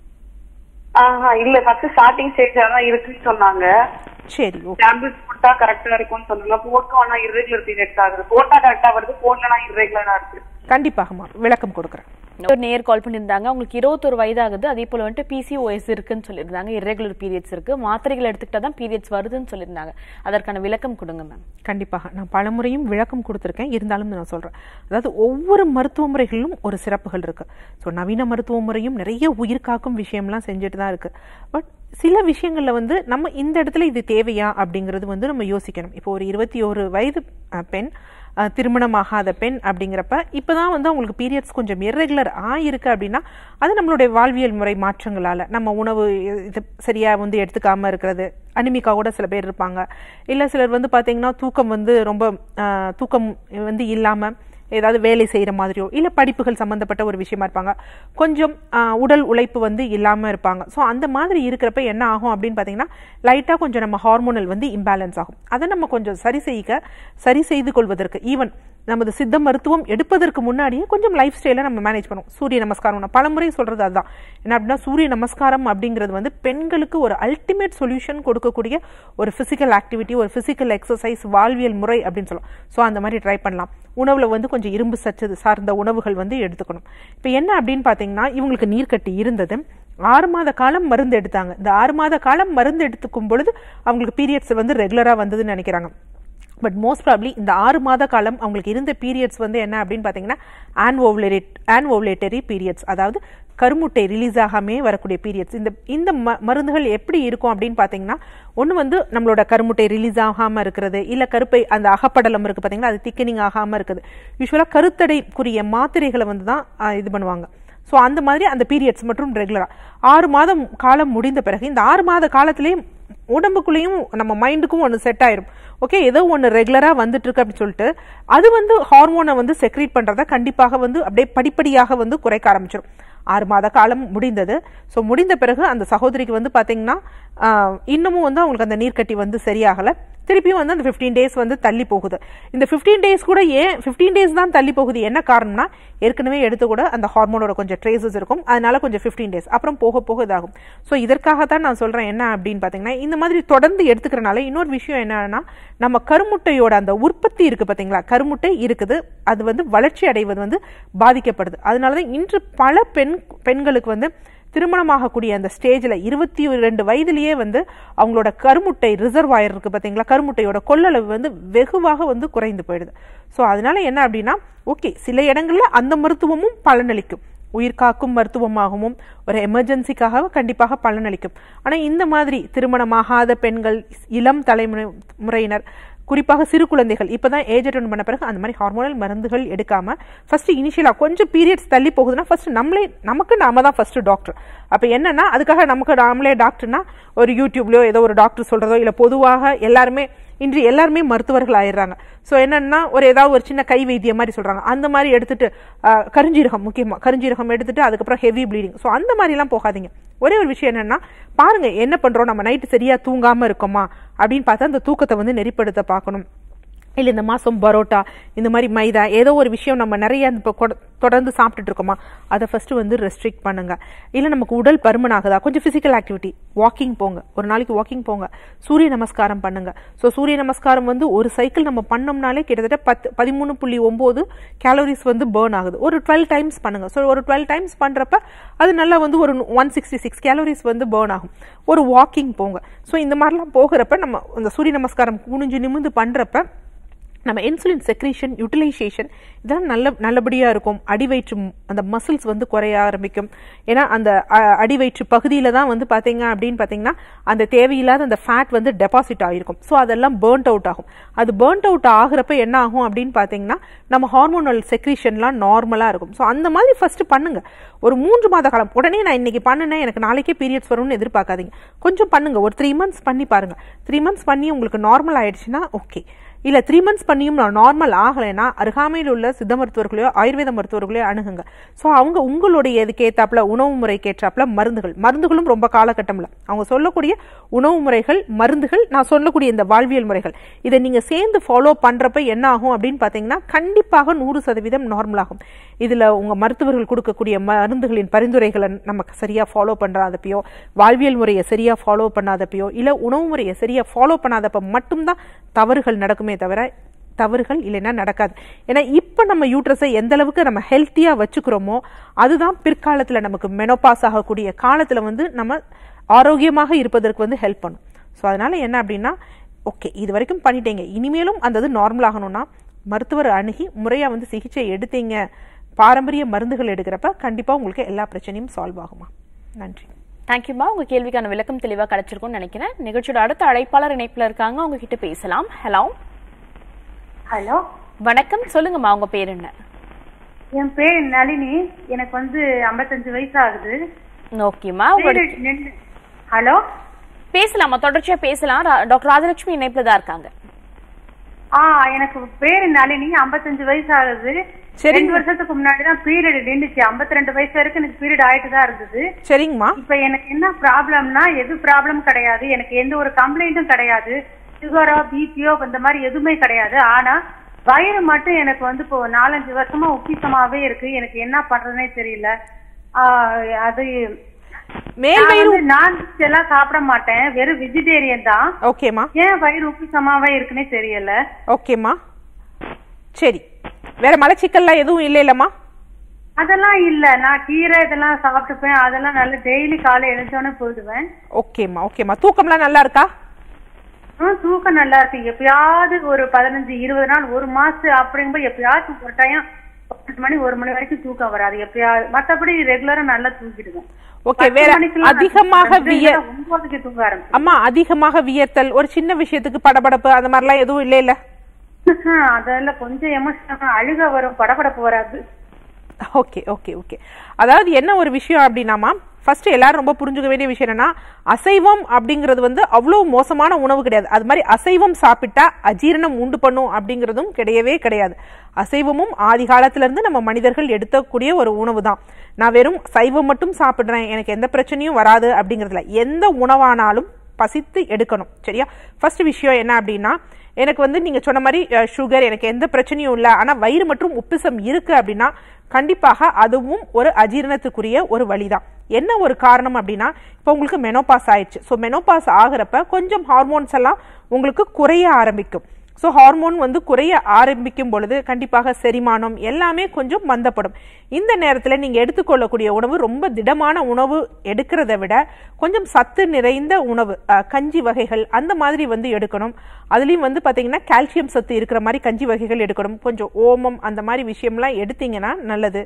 ஆஹா இல்ல ஃபர்ஸ்ட் ஸ்டார்டிங் ஸ்டேஜா தான் இருக்குன்னு சொன்னாங்க சரி ஓகே டேப்லெட்ஸ் போட்டா கரெக்டா இருக்கும்னு சொன்னாங்க போட்டோம் ஆனா irregular பீரியட்ஸ் ஆகுது போட்டா கரெக்டா வருது போடலனா irregular-ஆ இருக்கு கண்டிப்பாகமா விளக்கம் கொடுக்குறேன் ஒரு நேர் கால் பண்ணியிருந்தாங்க அவங்களுக்கு இருபத்தொரு வயதாகுது அதே போல வந்துட்டு பிசிஓஎஸ் இருக்குன்னு சொல்லியிருந்தாங்க irregular பீரியட்ஸ் இருக்கு மாத்திரைகள் எடுத்துக்கிட்டா தான் பீரியட்ஸ் வருதுன்னு சொல்லியிருந்தாங்க அதற்கான விளக்கம் கொடுங்க மேம் கண்டிப்பாக நான் பலமுறையும் விளக்கம் கொடுத்துருக்கேன் இருந்தாலும் நான் சொல்றேன் அதாவது ஒவ்வொரு மருத்துவ முறைகளிலும் ஒரு சிறப்புகள் இருக்கு ஸோ நவீன மருத்துவ முறையும் நிறைய உயிர் காக்கும் விஷயம்லாம் செஞ்சுட்டு தான் இருக்கு பட் சில விஷயங்கள்ல வந்து நம்ம இந்த இடத்துல இது தேவையா அப்படிங்கிறது வந்து நம்ம யோசிக்கணும் இப்போ ஒரு இருபத்தி ஒரு வயது அஹ், பெண் அஹ், திருமணமாகாத பெண் அப்படிங்கிறப்ப இப்பதான் வந்து அவங்களுக்கு பீரியட்ஸ் கொஞ்சம் இர்ரெகுலர் ஆயிருக்கு அப்படின்னா அது நம்மளுடைய வாழ்வியல் முறை மாற்றங்களால நம்ம உணவு இது சரியா வந்து எடுத்துக்காம இருக்கிறது அனிமிக்கா கூட சில பேர் இருப்பாங்க இல்ல சிலர் வந்து பாத்தீங்கன்னா தூக்கம் வந்து ரொம்ப ஆஹ், தூக்கம் வந்து இல்லாம ஏதாவது வேலை செய்யற மாதிரியோ இல்ல படிப்புகள் சம்பந்தப்பட்ட ஒரு விஷயமா இருப்பாங்க கொஞ்சம் ஆஹ், உடல் உழைப்பு வந்து இல்லாம இருப்பாங்க ஸோ அந்த மாதிரி இருக்கிறப்ப என்ன ஆகும் அப்படின்னு பாத்தீங்கன்னா லைட்டா கொஞ்சம் நம்ம ஹார்மோனல் வந்து இம்பேலன்ஸ் ஆகும் அதை நம்ம கொஞ்சம் சரி செய்ய சரி செய்து கொள்வதற்கு ஈவன் நமது சித்த மருத்துவம் எடுப்பதற்கு முன்னாடியே கொஞ்சம் லைஃப் ஸ்டைலை நம்ம மேனேஜ் பண்ணுவோம் சூரிய நமஸ்காரம் நான் பலமுறை சொல்றது அதுதான் என்ன அப்படின்னா சூரிய நமஸ்காரம் அப்படிங்கிறது வந்து பெண்களுக்கு ஒரு அல்டிமேட் சொல்யூஷன் கொடுக்கக்கூடிய ஒரு பிசிக்கல் ஆக்டிவிட்டி ஒரு பிசிக்கல் எக்ஸசைஸ் வாழ்வியல் முறை அப்படின்னு சொல்லலாம் ஸோ அந்த மாதிரி ட்ரை பண்ணலாம் உணவுல வந்து கொஞ்சம் இரும்பு சத்து சார்ந்த உணவுகள் வந்து எடுத்துக்கணும் இப்போ என்ன அப்படின்னு பார்த்தீங்கன்னா இவங்களுக்கு நீர்க்கட்டி இருந்தது ஆறு மாத காலம் மருந்து எடுத்தாங்க இந்த ஆறு மாத காலம் மருந்து எடுத்துக்கும் பொழுது அவங்களுக்கு பீரியட்ஸ் வந்து ரெகுலரா வந்ததுன்னு நினைக்கிறாங்க பட் மோஸ்ட் ப்ராப்ளி இந்த ஆறு மாத காலம் அவங்களுக்கு இருந்த பீரியட்ஸ் வந்து என்ன அப்படின்னு பார்த்தீங்கன்னா anovulate anovulatory periods அதாவது கருமுட்டை ரிலீஸ் ஆகாமே வரக்கூடிய பீரியட்ஸ் இந்த இந்த ம- மருந்துகள் எப்படி இருக்கும் அப்படின்னு பார்த்தீங்கன்னா ஒன்று வந்து நம்மளோட கருமுட்டை ரிலீஸ் ஆகாமல் இருக்கிறது இல்லை கருப்பை அந்த அகப்படலம் இருக்குது பார்த்தீங்கன்னா அது திக்கனிங் ஆகாமல் இருக்குது யூஸ்வலாக கருத்தடைக்குரிய மாத்திரைகளை வந்து தான் ஆஹ், இது பண்ணுவாங்க ஸோ அந்த மாதிரி அந்த பீரியட்ஸ் மற்றும் ரெகுலராக ஆறு மாதம் காலம் முடிந்த பிறகு இந்த ஆறு மாத காலத்திலேயே உடம்புக்குள்ளேயும் நம்ம மைண்டுக்கும் ஒன்று செட் ஆயிரும் ஓகே ஏதோ ஒன்று ரெகுலராக வந்துட்டு இருக்கு அப்படின்னு சொல்லிட்டு அது வந்து ஹார்மோனை வந்து செக்ரீட் பண்ணுறத கண்டிப்பாக வந்து அப்படியே படிப்படியாக வந்து குறைக்க ஆரம்பிச்சிடும் ஆறு மாத காலம் முடிந்தது ஸோ முடிந்த பிறகு அந்த சகோதரிக்கு வந்து பார்த்தீங்கன்னா ஆஹ், இன்னமும் வந்து அவங்களுக்கு அந்த நீர்க்கட்டி வந்து சரியாகலை திருப்பியும் வந்து அந்த ஃபிஃப்டீன் டேஸ் வந்து தள்ளி போகுது இந்த ஃபிஃப்டீன் டேஸ் கூட ஏன் ஃபிஃப்டீன் டேஸ் தான் தள்ளி போகுது என்ன காரணம்னா ஏற்கனவே எடுத்து கூட அந்த ஹார்மோனோட கொஞ்சம் ட்ரேசஸ் இருக்கும் அதனால கொஞ்சம் ஃபிஃப்டீன் டேஸ் அப்புறம் போக போக இதாகும் ஸோ இதற்காகத்தான் நான் சொல்றேன் என்ன அப்படின்னு பார்த்தீங்கன்னா இந்த மாதிரி தொடர்ந்து எடுத்துக்கிறனால இன்னொரு விஷயம் என்னன்னா நம்ம கருமுட்டையோட அந்த உற்பத்தி இருக்கு பார்த்தீங்களா கருமுட்டை இருக்குது அது வந்து வளர்ச்சி அடைவது வந்து பாதிக்கப்படுது அதனால தான் இன்று பல பெண் பெண்களுக்கு வந்து திருமணமாகக்கூடிய அந்த ஸ்டேஜில் இருபத்தி ரெண்டு வயதிலேயே வந்து அவங்களோட கருமுட்டை ரிசர்வாயர் இருக்கு பார்த்தீங்களா கருமுட்டையோட கொள்ளளவு வந்து வெகுவாக வந்து குறைந்து போயிடுது ஸோ அதனால என்ன அப்படின்னா ஓகே சில இடங்கள்ல அந்த மருத்துவமும் பலனளிக்கும் உயிர் காக்கும் மருத்துவமாகவும் ஒரு எமர்ஜென்சிக்காக கண்டிப்பாக பலனளிக்கும் ஆனா இந்த மாதிரி திருமணமாகாத பெண்கள் இளம் தலைமுறை முறையினர் குறிப்பாக சிறு குழந்தைகள் இப்பதான் ஏஜ் அட்டன் பண்ண பிறகு அந்த மாதிரி ஹார்மோனல் மருந்துகள் எடுக்காம ஃபர்ஸ்ட் இனிஷியலா கொஞ்சம் பீரியட்ஸ் தள்ளி போகுதுன்னா ஃபர்ஸ்ட் நம்மளே நமக்கு நாம தான் ஃபர்ஸ்ட் டாக்டர் அப்ப என்னன்னா அதுக்காக நமக்கு நாமளே டாக்டர்னா ஒரு யூடியூப்லயோ ஏதோ ஒரு டாக்டர் சொல்றதோ இல்ல பொதுவாக எல்லாருமே இன்று எல்லாருமே மருத்துவர்கள் ஆயிடுறாங்க ஸோ என்னன்னா ஒரு ஏதாவது ஒரு சின்ன கை வைத்தியம் மாதிரி சொல்றாங்க அந்த மாதிரி எடுத்துட்டு ஆஹ், கருஞ்சீரகம் முக்கியமா கருஞ்சீரகம் எடுத்துட்டு அதுக்கப்புறம் ஹெவி ப்ளீடிங் ஸோ அந்த மாதிரிலாம் போகாதீங்க ஒரே ஒரு விஷயம் என்னன்னா பாருங்க என்ன பண்றோம் நம்ம நைட்டு சரியா தூங்காம இருக்கோமா அப்படின்னு பார்த்தா அந்த தூக்கத்தை வந்து நெறிப்படுத்த பார்க்கணும் இல்லை இந்த மாதம் பரோட்டா இந்த மாதிரி மைதா ஏதோ ஒரு விஷயம் நம்ம நிறைய இப்போ கொட- தொடர்ந்து சாப்பிட்டுட்டு இருக்கோமா அதை ஃபர்ஸ்ட் வந்து ரெஸ்ட்ரிக்ட் பண்ணுங்க இல்லை நமக்கு உடல் பருமன் ஆகுதா கொஞ்சம் ஃபிசிக்கல் ஆக்டிவிட்டி வாக்கிங் போங்க ஒரு நாளைக்கு வாக்கிங் போங்க சூரிய நமஸ்காரம் பண்ணுங்க ஸோ சூரிய நமஸ்காரம் வந்து ஒரு சைக்கிள் நம்ம பண்ணோம்னாலே கிட்டத்தட்ட பத்து பதிமூணு புள்ளி ஒம்பது கேலோரிஸ் வந்து பேர்ன் ஆகுது ஒரு டுவெல் டைம்ஸ் பண்ணுங்க ஸோ ஒரு டுவெல் டைம்ஸ் பண்றப்ப அது நல்லா வந்து ஒரு ஒன் சிக்ஸ்டி சிக்ஸ் கேலோரிஸ் வந்து பேர்ன் ஆகும் ஒரு வாக்கிங் போங்க ஸோ இந்த மாதிரிலாம் போகிறப்ப நம்ம இந்த சூரிய நமஸ்காரம் குனிஞ்சு நிமிந்து பண்றப்ப நம்ம இன்சுலின் செக்ரீஷன் யூட்டிலைசேஷன் இதெல்லாம் நல்ல நல்லபடியாக இருக்கும் அடிவயிற்று ம்- அந்த மசில்ஸ் வந்து குறைய ஆரம்பிக்கும் ஏன்னா அந்த அ- அடிவயிற்று பகுதியில் தான் வந்து பார்த்தீங்க அப்படின்னு பார்த்தீங்கன்னா அந்த தேவையில்லாத அந்த ஃபேட் வந்து டெபாசிட் ஆகிருக்கும் ஸோ அதெல்லாம் பேர்ன்ட் அவுட் ஆகும் அது பேர்ன்ட் அவுட் ஆகுறப்ப என்ன ஆகும் அப்படின்னு பார்த்தீங்கன்னா நம்ம ஹார்மோனல் செக்ரீஷன்லாம் நார்மலாக இருக்கும் ஸோ அந்த மாதிரி ஃபர்ஸ்ட் பண்ணுங்க ஒரு மூன்று மாத காலம் உடனே நான் இன்னைக்கு பண்ணினேன் எனக்கு நாளைக்கே பீரியட்ஸ் வரும்னு எதிர்பார்க்காதீங்க கொஞ்சம் பண்ணுங்க ஒரு த்ரீ மந்த்ஸ் பண்ணி பாருங்க த்ரீ மந்த்ஸ் பண்ணி உங்களுக்கு நார்மல் ஆயிடுச்சுன்னா ஓகே இல்ல த்ரீ மந்த்ஸ் பண்ணியும் நார்மல் ஆகலைன்னா அருகாமையில் உள்ள சித்த மருத்துவர்களையோ ஆயுர்வேத மருத்துவர்களையோ அணுகுங்க ஸோ அவங்க உங்களுடைய இதுக்கு ஏத்தாப்புல உணவு முறைக்கு ஏற்றாப்புல மருந்துகள் மருந்துகளும் ரொம்ப காலகட்டம்ல அவங்க சொல்லக்கூடிய உணவு முறைகள் மருந்துகள் நான் சொல்லக்கூடிய இந்த வாழ்வியல் முறைகள் இதை நீங்க சேர்ந்து ஃபாலோ பண்றப்ப என்ன ஆகும் அப்படின்னு பாத்தீங்கன்னா கண்டிப்பாக நூறு சதவீதம் நார்மல் ஆகும் இதுல உங்க மருத்துவர்கள் கொடுக்கக்கூடிய மருந்துகளின் பரிந்துரைகளை நமக்கு சரியா ஃபாலோ பண்றாதப்பயோ வாழ்வியல் முறையை சரியா ஃபாலோ பண்ணாதப்பயோ இல்ல உணவு முறையை சரியா ஃபாலோ பண்ணாதப்ப மட்டும்தான் தவறுகள் நடக்குமே தவிர தவறுகள் இல்லைன்னா நடக்காது ஏன்னா இப்போ நம்ம யூட்ரஸை எந்த அளவுக்கு நம்ம ஹெல்த்தியாக வச்சுக்கிறோமோ அதுதான் பிற்காலத்தில் நமக்கு மெனோபாஸ் ஆகக்கூடிய காலத்தில் வந்து நம்ம ஆரோக்கியமாக இருப்பதற்கு வந்து ஹெல்ப் பண்ணும் ஸோ அதனால என்ன அப்படின்னா ஓகே இது வரைக்கும் பண்ணிட்டீங்க இனிமேலும் அந்த இது நார்மல் ஆகணும்னா மருத்துவர் அணுகி முறையாக வந்து சிகிச்சை எடுத்தீங்க பாரம்பரிய மருந்துகள் எடுக்கிறப்ப கண்டிப்பாக உங்களுக்கு எல்லா பிரச்சனையும் சால்வ் ஆகுமா நன்றி தேங்க்யூமா உங்க கேள்விக்கான விளக்கம் தெளிவா கிடைச்சிருக்கும்னு நினைக்கிறேன் நிகழ்ச்சியோட அடுத்த அழைப்பாளர் இணைப்புல இருக்காங்க அவங்க கிட்ட பேசலாம் ஹலோ ஹலோ வணக்கம் சொல்லுங்கம்மா உங்க பேர் என்ன என் பேர் நளினி எனக்கு வந்து 55 வயசு ஆகுது ஓகேம்மா உங்களோட பேரு நின்னு- ஹலோ பேசலாமா தொடர்ச்சியா பேசலாம் ரா- டாக்டர் ராஜலட்சுமி இணைப்புல தான் இருக்காங்க ஆ எனக்கு பேரு நளினி 55 வயசு ஆகுது சரிங்க. ரெண்டு வருஷத்துக்கு முன்னாடி தான் பீரியட் நின்றுச்சு 52 வயசு வரைக்கும் எனக்கு பீரியட் ஆயிட்டு தான் இருந்தது சரிங்கம்மா இப்ப எனக்கு என்ன ப்ராப்ளம்னா எது ப்ராப்ளம் கிடையாது எனக்கு எந்த ஒரு கம்ப்ளைண்ட்டும் கிடையாது சுகரோ பிபியோ இந்த மாதிரி எதுவுமே கிடையாது ஆனா வயிறு மட்டும் எனக்கு வந்து இப்போ நாலஞ்சு வருஷமா உப்பிசமாவே இருக்கு எனக்கு என்ன பண்றதுனே தெரியல ஆ, அது மேல் நான் வயிறு வந்து நான்வெஜ் எல்லாம் சாப்பிட மாட்டேன் வெறும் வெஜிடேரியன் தான் ஓகேம்மா ஏன் வயிறு உப்பிசமாவே இருக்குன்னே தெரியல ஓகேம்மா சரி வேற மலச்சிக்கல்லாம் எதுவும் இல்லை இல்லம்மா அதெல்லாம் இல்ல நான் கீரை இதெல்லாம் சாப்பிட்டுப்பேன் அதெல்லாம் நல்ல டெய்லி காலை எழுந்தோடனே போயிடுவேன் ஓகேம்மா ஓகேம்மா தூக்கம்லாம் நல்லா இருக்கா ஆ, தூக்கம் நல்லா இருக்கு எப்பயாவது ஒரு பதினஞ்சு இருபது நாள் ஒரு மாசம் அப்படிங்கும்போது எப்பயாவது ஒரு டைம் பத்து மணி ஒரு மணி வரைக்கும் தூக்கம் வராது எப்பயாவது மத்தபடி ரெகுலரா நல்லா தூங்கிடுவேன் ஓகே பத்து வேற மணிக்கெல்லாம் நான் அதிகமாக தூங்குவேன். விய ஒன்பதுக்கு தூங்க ஆரம்பிச்சேன் அம்மா அதிகமாக வியர்த்தல் ஒரு சின்ன விஷயத்துக்கு படபடப்பு அந்த மாதிரிலாம் எதுவும் இல்லை இல்ல அதெல்லாம் கொஞ்சம் எமோஷனல் அழுக வரும் படபடப்பு வராது ஓகே ஓகே ஓகே அதாவது என்ன ஒரு விஷயம் அப்படின்னாமா ஃபர்ஸ்ட் எல்லாரும் ரொம்ப புரிஞ்சுக்க வேண்டிய விஷயம் என்னன்னா அசைவம் அப்படிங்கிறது வந்து அவ்வளவு மோசமான உணவு கிடையாது அது மாதிரி அசைவம் சாப்பிட்டா அஜீரணம் உண்டு பண்ணும் அப்படிங்கிறதும் கிடையவே கிடையாது அசைவமும் ஆதி காலத்துல இருந்து நம்ம மனிதர்கள் எடுக்கக்கூடிய ஒரு உணவு தான் நான் வெறும் சைவம் மட்டும் சாப்பிடுறேன் எனக்கு எந்த பிரச்சனையும் வராது அப்படிங்கிறதுல எந்த உணவானாலும் பசித்து எடுக்கணும் சரியா ஃபர்ஸ்ட் விஷயம் என்ன அப்படின்னா எனக்கு வந்து நீங்க சொன்ன மாதிரி சுகர் எனக்கு எந்த பிரச்சனையும் இல்லை ஆனா வயிறு மற்றும் உப்பிசம் இருக்கு அப்படின்னா கண்டிப்பாக அதுவும் ஒரு அஜீரணத்துக்குரிய ஒரு வழிதான் என்ன ஒரு காரணம் அப்படின்னா இப்போ உங்களுக்கு மெனோபாஸ் ஆயிடுச்சு ஸோ மெனோபாஸ் ஆகிறப்ப கொஞ்சம் ஹார்மோன்ஸ் எல்லாம் உங்களுக்கு குறைய ஆரம்பிக்கும் ஸோ ஹார்மோன் வந்து குறைய ஆரம்பிக்கும் பொழுது கண்டிப்பாக செரிமானம் எல்லாமே கொஞ்சம் மந்தப்படும் இந்த நேரத்தில் நீங்கள் எடுத்துக்கொள்ளக்கூடிய உணவு ரொம்ப திடமான உணவு எடுக்கிறத விட கொஞ்சம் சத்து நிறைந்த உணவு அஹ், கஞ்சி வகைகள் அந்த மாதிரி வந்து எடுக்கணும் அதுலேயும் வந்து பார்த்தீங்கன்னா கால்சியம் சத்து இருக்கிற மாதிரி கஞ்சி வகைகள் எடுக்கணும் கொஞ்சம் ஓமம் அந்த மாதிரி விஷயம்லாம் எடுத்தீங்கன்னா நல்லது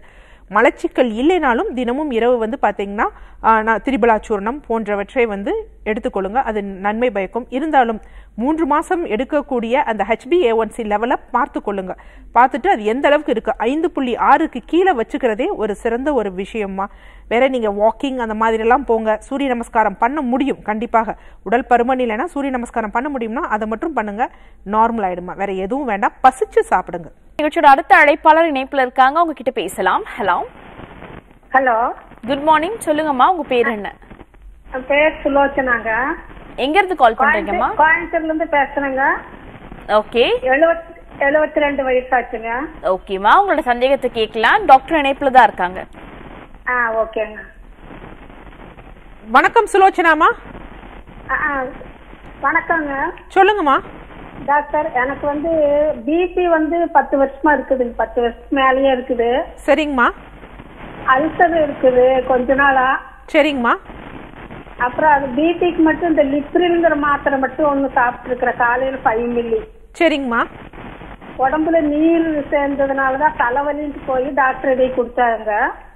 மலச்சிக்கல் இல்லைனாலும் தினமும் இரவு வந்து பார்த்தீங்கன்னா ஆஹ், நான் திரிபலா சூர்ணம் போன்றவற்றை வந்து எடுத்துக்கொள்ளுங்க அது நன்மை பயக்கும் இருந்தாலும் மூன்று மாசம் எடுக்கக்கூடிய அந்த ஹெச்பிஏஒன்சி லெவலை பார்த்து கொள்ளுங்க பார்த்துட்டு அது எந்த அளவுக்கு இருக்கு ஐந்து புள்ளி ஆறுக்கு கீழே வச்சுக்கிறதே ஒரு சிறந்த ஒரு விஷயமா வேற நீங்க வாக்கிங் அந்த மாதிரி எல்லாம் போங்க சூரிய நமஸ்காரம் பண்ண முடியும் கண்டிப்பாக உடல் பருமன் இல்லைன்னா சூரிய நமஸ்காரம் பண்ண முடியும்னா அதை மட்டும் பண்ணுங்க நார்மல் ஆயிடுமா வேற எதுவும் வேண்டாம் பசிச்சு சாப்பிடுங்க நிகழ்ச்சியோட அடுத்த அழைப்பாளர் இணைப்புல இருக்காங்க அவங்க கிட்ட பேசலாம் ஹலோ ஹலோ குட் மார்னிங் சொல்லுங்கம்மா உங்க பேர் என்ன என் பேர் சுலோச்சனாங்க எங்க இருந்து கால் பண்றீங்கம்மா கோயம்புத்தூர்ல இருந்து பேசுறேங்க ஓகே எழுபத்தி எழுபத்தி ரெண்டு வயசாச்சுங்க ஓகேம்மா உங்களோட சந்தேகத்தை கேட்கலாம் டாக்டர் இணைப்புல தான் இருக்காங்க ஆ ஓகேங்க வணக்கம் சுலோச்சனாமா ஆ, ஆ. வணக்கங்க சொல்லுங்கம்மா டாக்டர் எனக்கு வந்து பிபி வந்து பத்து வருஷமா இருக்குதுங்க பத்து வருஷத்துக்கு மேலேயே இருக்குது சரிங்கம்மா அல்சர் இருக்குது கொஞ்ச நாளா சரிங்கம்மா அப்புறம் அது பிபிக்கு மட்டும் இந்த லிப்ரில்ங்கிற மாத்திரை மட்டும் ஒன்று சாப்பிட்டு இருக்கிற காலையில ஃபைவ் மில்லி சரிங்கம்மா உடம்புல நீர் சேர்ந்ததுனால தான் தலைவலின்ட்டு போய் டாக்டர் எழுதி கொடுத்தாங்க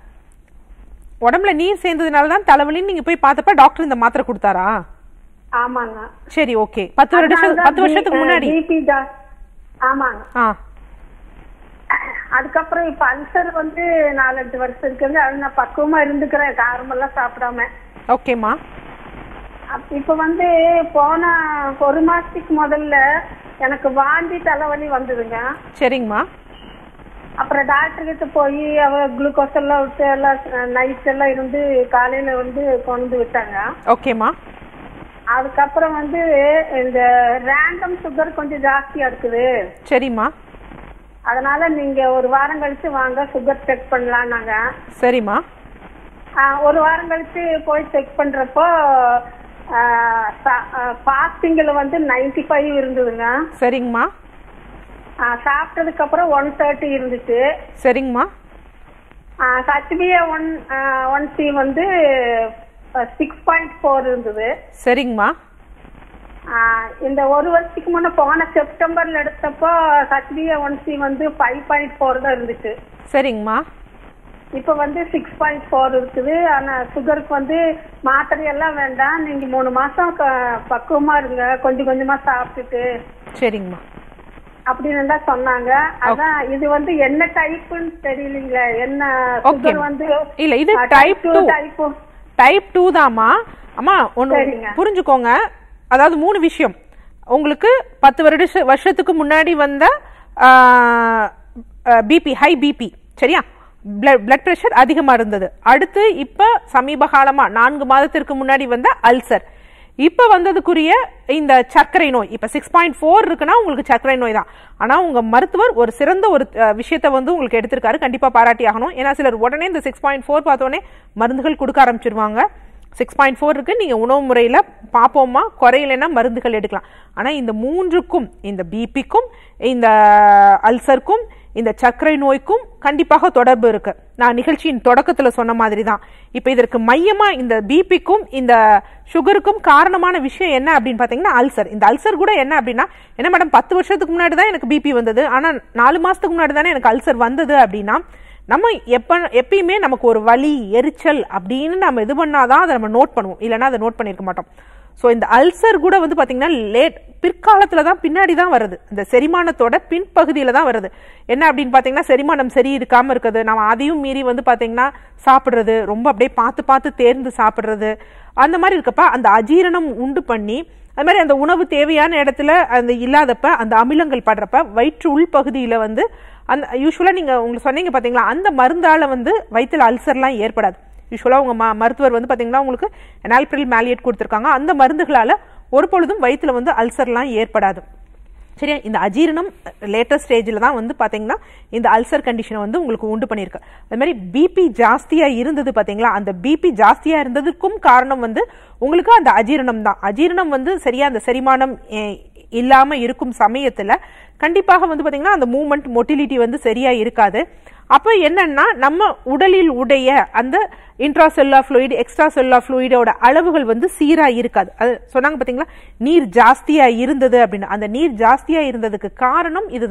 உடம்புல நீர் சேர்ந்ததுனால தான் தலைவலின்னு நீங்க போய் பார்த்தப்ப டாக்டர் இந்த மாத்திரை கொடுத்தாரா ஆமாங்க சரி ஓகே பத்து வருஷம் பத்து வருஷத்துக்கு முன்னாடி பிபி ஆமாங்க ஆ அதுக்கப்புறம் இப்ப அல்சர் வந்து நாலஞ்சு வருஷம் இருக்குங்க அது நான் பக்குவமா இருந்துக்கிறேன் காரமெல்லாம் சாப்பிடாம ஓகேம்மா அப்- இப்ப வந்து போன ஒரு மாசத்துக்கு முதல்ல எனக்கு வாந்தி தலைவலி வந்ததுங்க சரிங்கம்மா அப்புறம் டாக்டர் கிட்ட போய் அவ குளுக்கோஸ் எல்லாம் விட்டு எல்லாம் நைட் எல்லாம் இருந்து காலையில வந்து கொண்டு விட்டாங்க ஓகேம்மா அதுக்கப்புறம் வந்து இந்த ரேண்டம் சுகர் கொஞ்சம் ஜாஸ்தியா இருக்குது சரிம்மா அதனால நீங்க ஒரு வாரம் கழிச்சு வாங்க சுகர் செக் பண்ணலாம்னாங்க சரிம்மா ஆ, ஒரு வாரம் கழிச்சு போய் செக் பண்றப்போ ஃபாஸ்டிங்ல வந்து 95 ஃபைவ் இருந்ததுங்க சரிங்கம்மா ஆ, சாப்பிட்டதுக்கு அப்புறம் ஒன் தேர்ட்டி இருந்துச்சு சரிங்கம்மா ஹச்பிஏ ஒன் ஒன் சி வந்து சிக்ஸ் பாயிண்ட் ஃபோர் இருந்தது சரிங்கம்மா ஆ, இந்த ஒரு வருஷத்துக்கு முன்ன போன செப்டம்பர்ல எடுத்தப்போ ஹச்பிஏ ஒன் சி வந்து ஃபைவ் பாயிண்ட் ஃபோர் தான் இருந்துச்சு சரிங்கம்மா இப்ப வந்து சிக்ஸ் பாயிண்ட் ஃபோர் இருக்குது ஆனா சுகருக்கு வந்து மாத்திரை எல்லாம் வேண்டாம் நீங்க மூணு மாசம் க- பக்குவமா இருங்க கொஞ்சம் கொஞ்சமா சாப்பிட்டுட்டு சரிங்கம்மா அப்படின்னு தான் சொன்னாங்க அதான் இது வந்து என்ன டைப்புன்னு தெரியலீங்களே என்ன Okay. சுகர் வந்து இல்ல, இது type two. Type type two தாம்மா அம்மா ஒன்று சரிங்க. புரிஞ்சுக்கோங்க அதாவது மூணு விஷயம் உங்களுக்கு பத்து வருட வருஷத்துக்கு முன்னாடி வந்த பிபி ஹை பிபி சரியா பிளட் பிளட் ப்ரெஷர் அதிகமா இருந்தது அடுத்து இப்ப சமீப காலமா நான்கு மாதத்திற்கு முன்னாடி வந்த அல்சர் இப்ப வந்ததுக்குரிய இந்த சர்க்கரை நோய் இப்ப சிக்ஸ் பாயிண்ட் ஃபோர் இருக்குன்னா உங்களுக்கு சர்க்கரை நோய் தான் ஆனா உங்க மருத்துவர் ஒரு சிறந்த ஒரு அஹ், விஷயத்தை வந்து உங்களுக்கு எடுத்திருக்காரு கண்டிப்பா பாராட்டி ஆகணும் ஏன்னா சிலர் உடனே இந்த சிக்ஸ் பாயிண்ட் ஃபோர் பார்த்தோன்னே மருந்துகள் கொடுக்க ஆரம்பிச்சிருவாங்க சிக்ஸ் பாயிண்ட் ஃபோர் இருக்கு நீங்க உணவு முறையில பார்ப்போமா குறையலைன்னா மருந்துகள் எடுக்கலாம் ஆனா இந்த மூன்றுக்கும் இந்த பிபிக்கும் இந்த அல்சருக்கும் இந்த சர்க்கரை நோய்க்கும் கண்டிப்பாக தொடர்பு இருக்கு நான் நிகழ்ச்சியின் தொடக்கத்துல சொன்ன மாதிரி தான் இப்ப இதற்கு மையமா இந்த பிபிக்கும் இந்த சுகருக்கும் காரணமான விஷயம் என்ன அப்படின்னு பாத்தீங்கன்னா அல்சர் இந்த அல்சர் கூட என்ன அப்படின்னா என்ன மேடம் பத்து வருஷத்துக்கு முன்னாடி தான் எனக்கு பிபி வந்தது ஆனா நாலு மாசத்துக்கு முன்னாடி தானே எனக்கு அல்சர் வந்தது அப்படின்னா நம்ம எப்ப எப்பயுமே நமக்கு ஒரு வலி எரிச்சல் அப்படின்னு நம்ம இது பண்ணாதான் அதை நம்ம நோட் பண்ணுவோம் இல்லைன்னா அதை நோட் பண்ணியிருக்க மாட்டோம் ஸோ இந்த அல்சர் கூட வந்து பாத்தீங்கன்னா லேட் பிற்காலத்துல தான் பின்னாடி தான் வருது இந்த செரிமானத்தோட பின்பகுதியில தான் வருது என்ன அப்படின்னு பாத்தீங்கன்னா செரிமானம் சரி இருக்காம இருக்குது நம்ம அதையும் மீறி வந்து பாத்தீங்கன்னா சாப்பிடுறது ரொம்ப அப்படியே பார்த்து பார்த்து தேர்ந்து சாப்பிடுறது அந்த மாதிரி இருக்கப்ப அந்த அஜீரணம் உண்டு பண்ணி அது மாதிரி அந்த உணவு தேவையான இடத்துல அந்த இல்லாதப்ப அந்த அமிலங்கள் படுறப்ப வயிற்று உள்பகுதியில வந்து அந்த யூஸ்வலா நீங்க உங்களுக்கு சொன்னீங்க பாத்தீங்களா அந்த மருந்தால வந்து வயிற்றுல அல்சர்லாம் ஏற்படாது யூஸ்வலா உங்க ம- மருத்துவர் வந்து பாத்தீங்கன்னா உங்களுக்கு எனால்பிரில் மேலியேட் கொடுத்துருக்காங்க அந்த மருந்துகளால ஒரு பொழுதும் வயிற்றுல வந்து அல்சர்லாம் ஏற்படாது சரியா இந்த அஜீரணம் லேட்டஸ்ட் ஸ்டேஜில் தான் வந்து பாத்தீங்கன்னா இந்த அல்சர் கண்டிஷனை வந்து உங்களுக்கு உண்டு பண்ணியிருக்கு அது மாதிரி பிபி ஜாஸ்தியா இருந்தது பாத்தீங்களா அந்த பிபி ஜாஸ்தியா இருந்ததுக்கும் காரணம் வந்து உங்களுக்கு அந்த அஜீரணம் தான் அஜீரணம் வந்து சரியா அந்த செரிமானம் eh, இல்லாம இருக்கும் சமயத்துல கண்டிப்பாக வந்து பாத்தீங்கன்னா அந்த மூமெண்ட் மொட்டிலிட்டி வந்து சரியா இருக்காது அப்ப என்னன்னா நம்ம உடலில் உடைய அந்த இன்ட்ராசெல்லா ஃப்ளூயிட் எக்ஸ்ட்ரா செல்லா ஃப்ளூயிடோட அளவுகள் வந்து சீரா இருக்காது அது சொன்னாங்க பாத்தீங்களா நீர் ஜாஸ்தியா இருந்தது அப்படின்னு அந்த நீர் ஜாஸ்தியா இருந்ததுக்கு காரணம் இதுதான்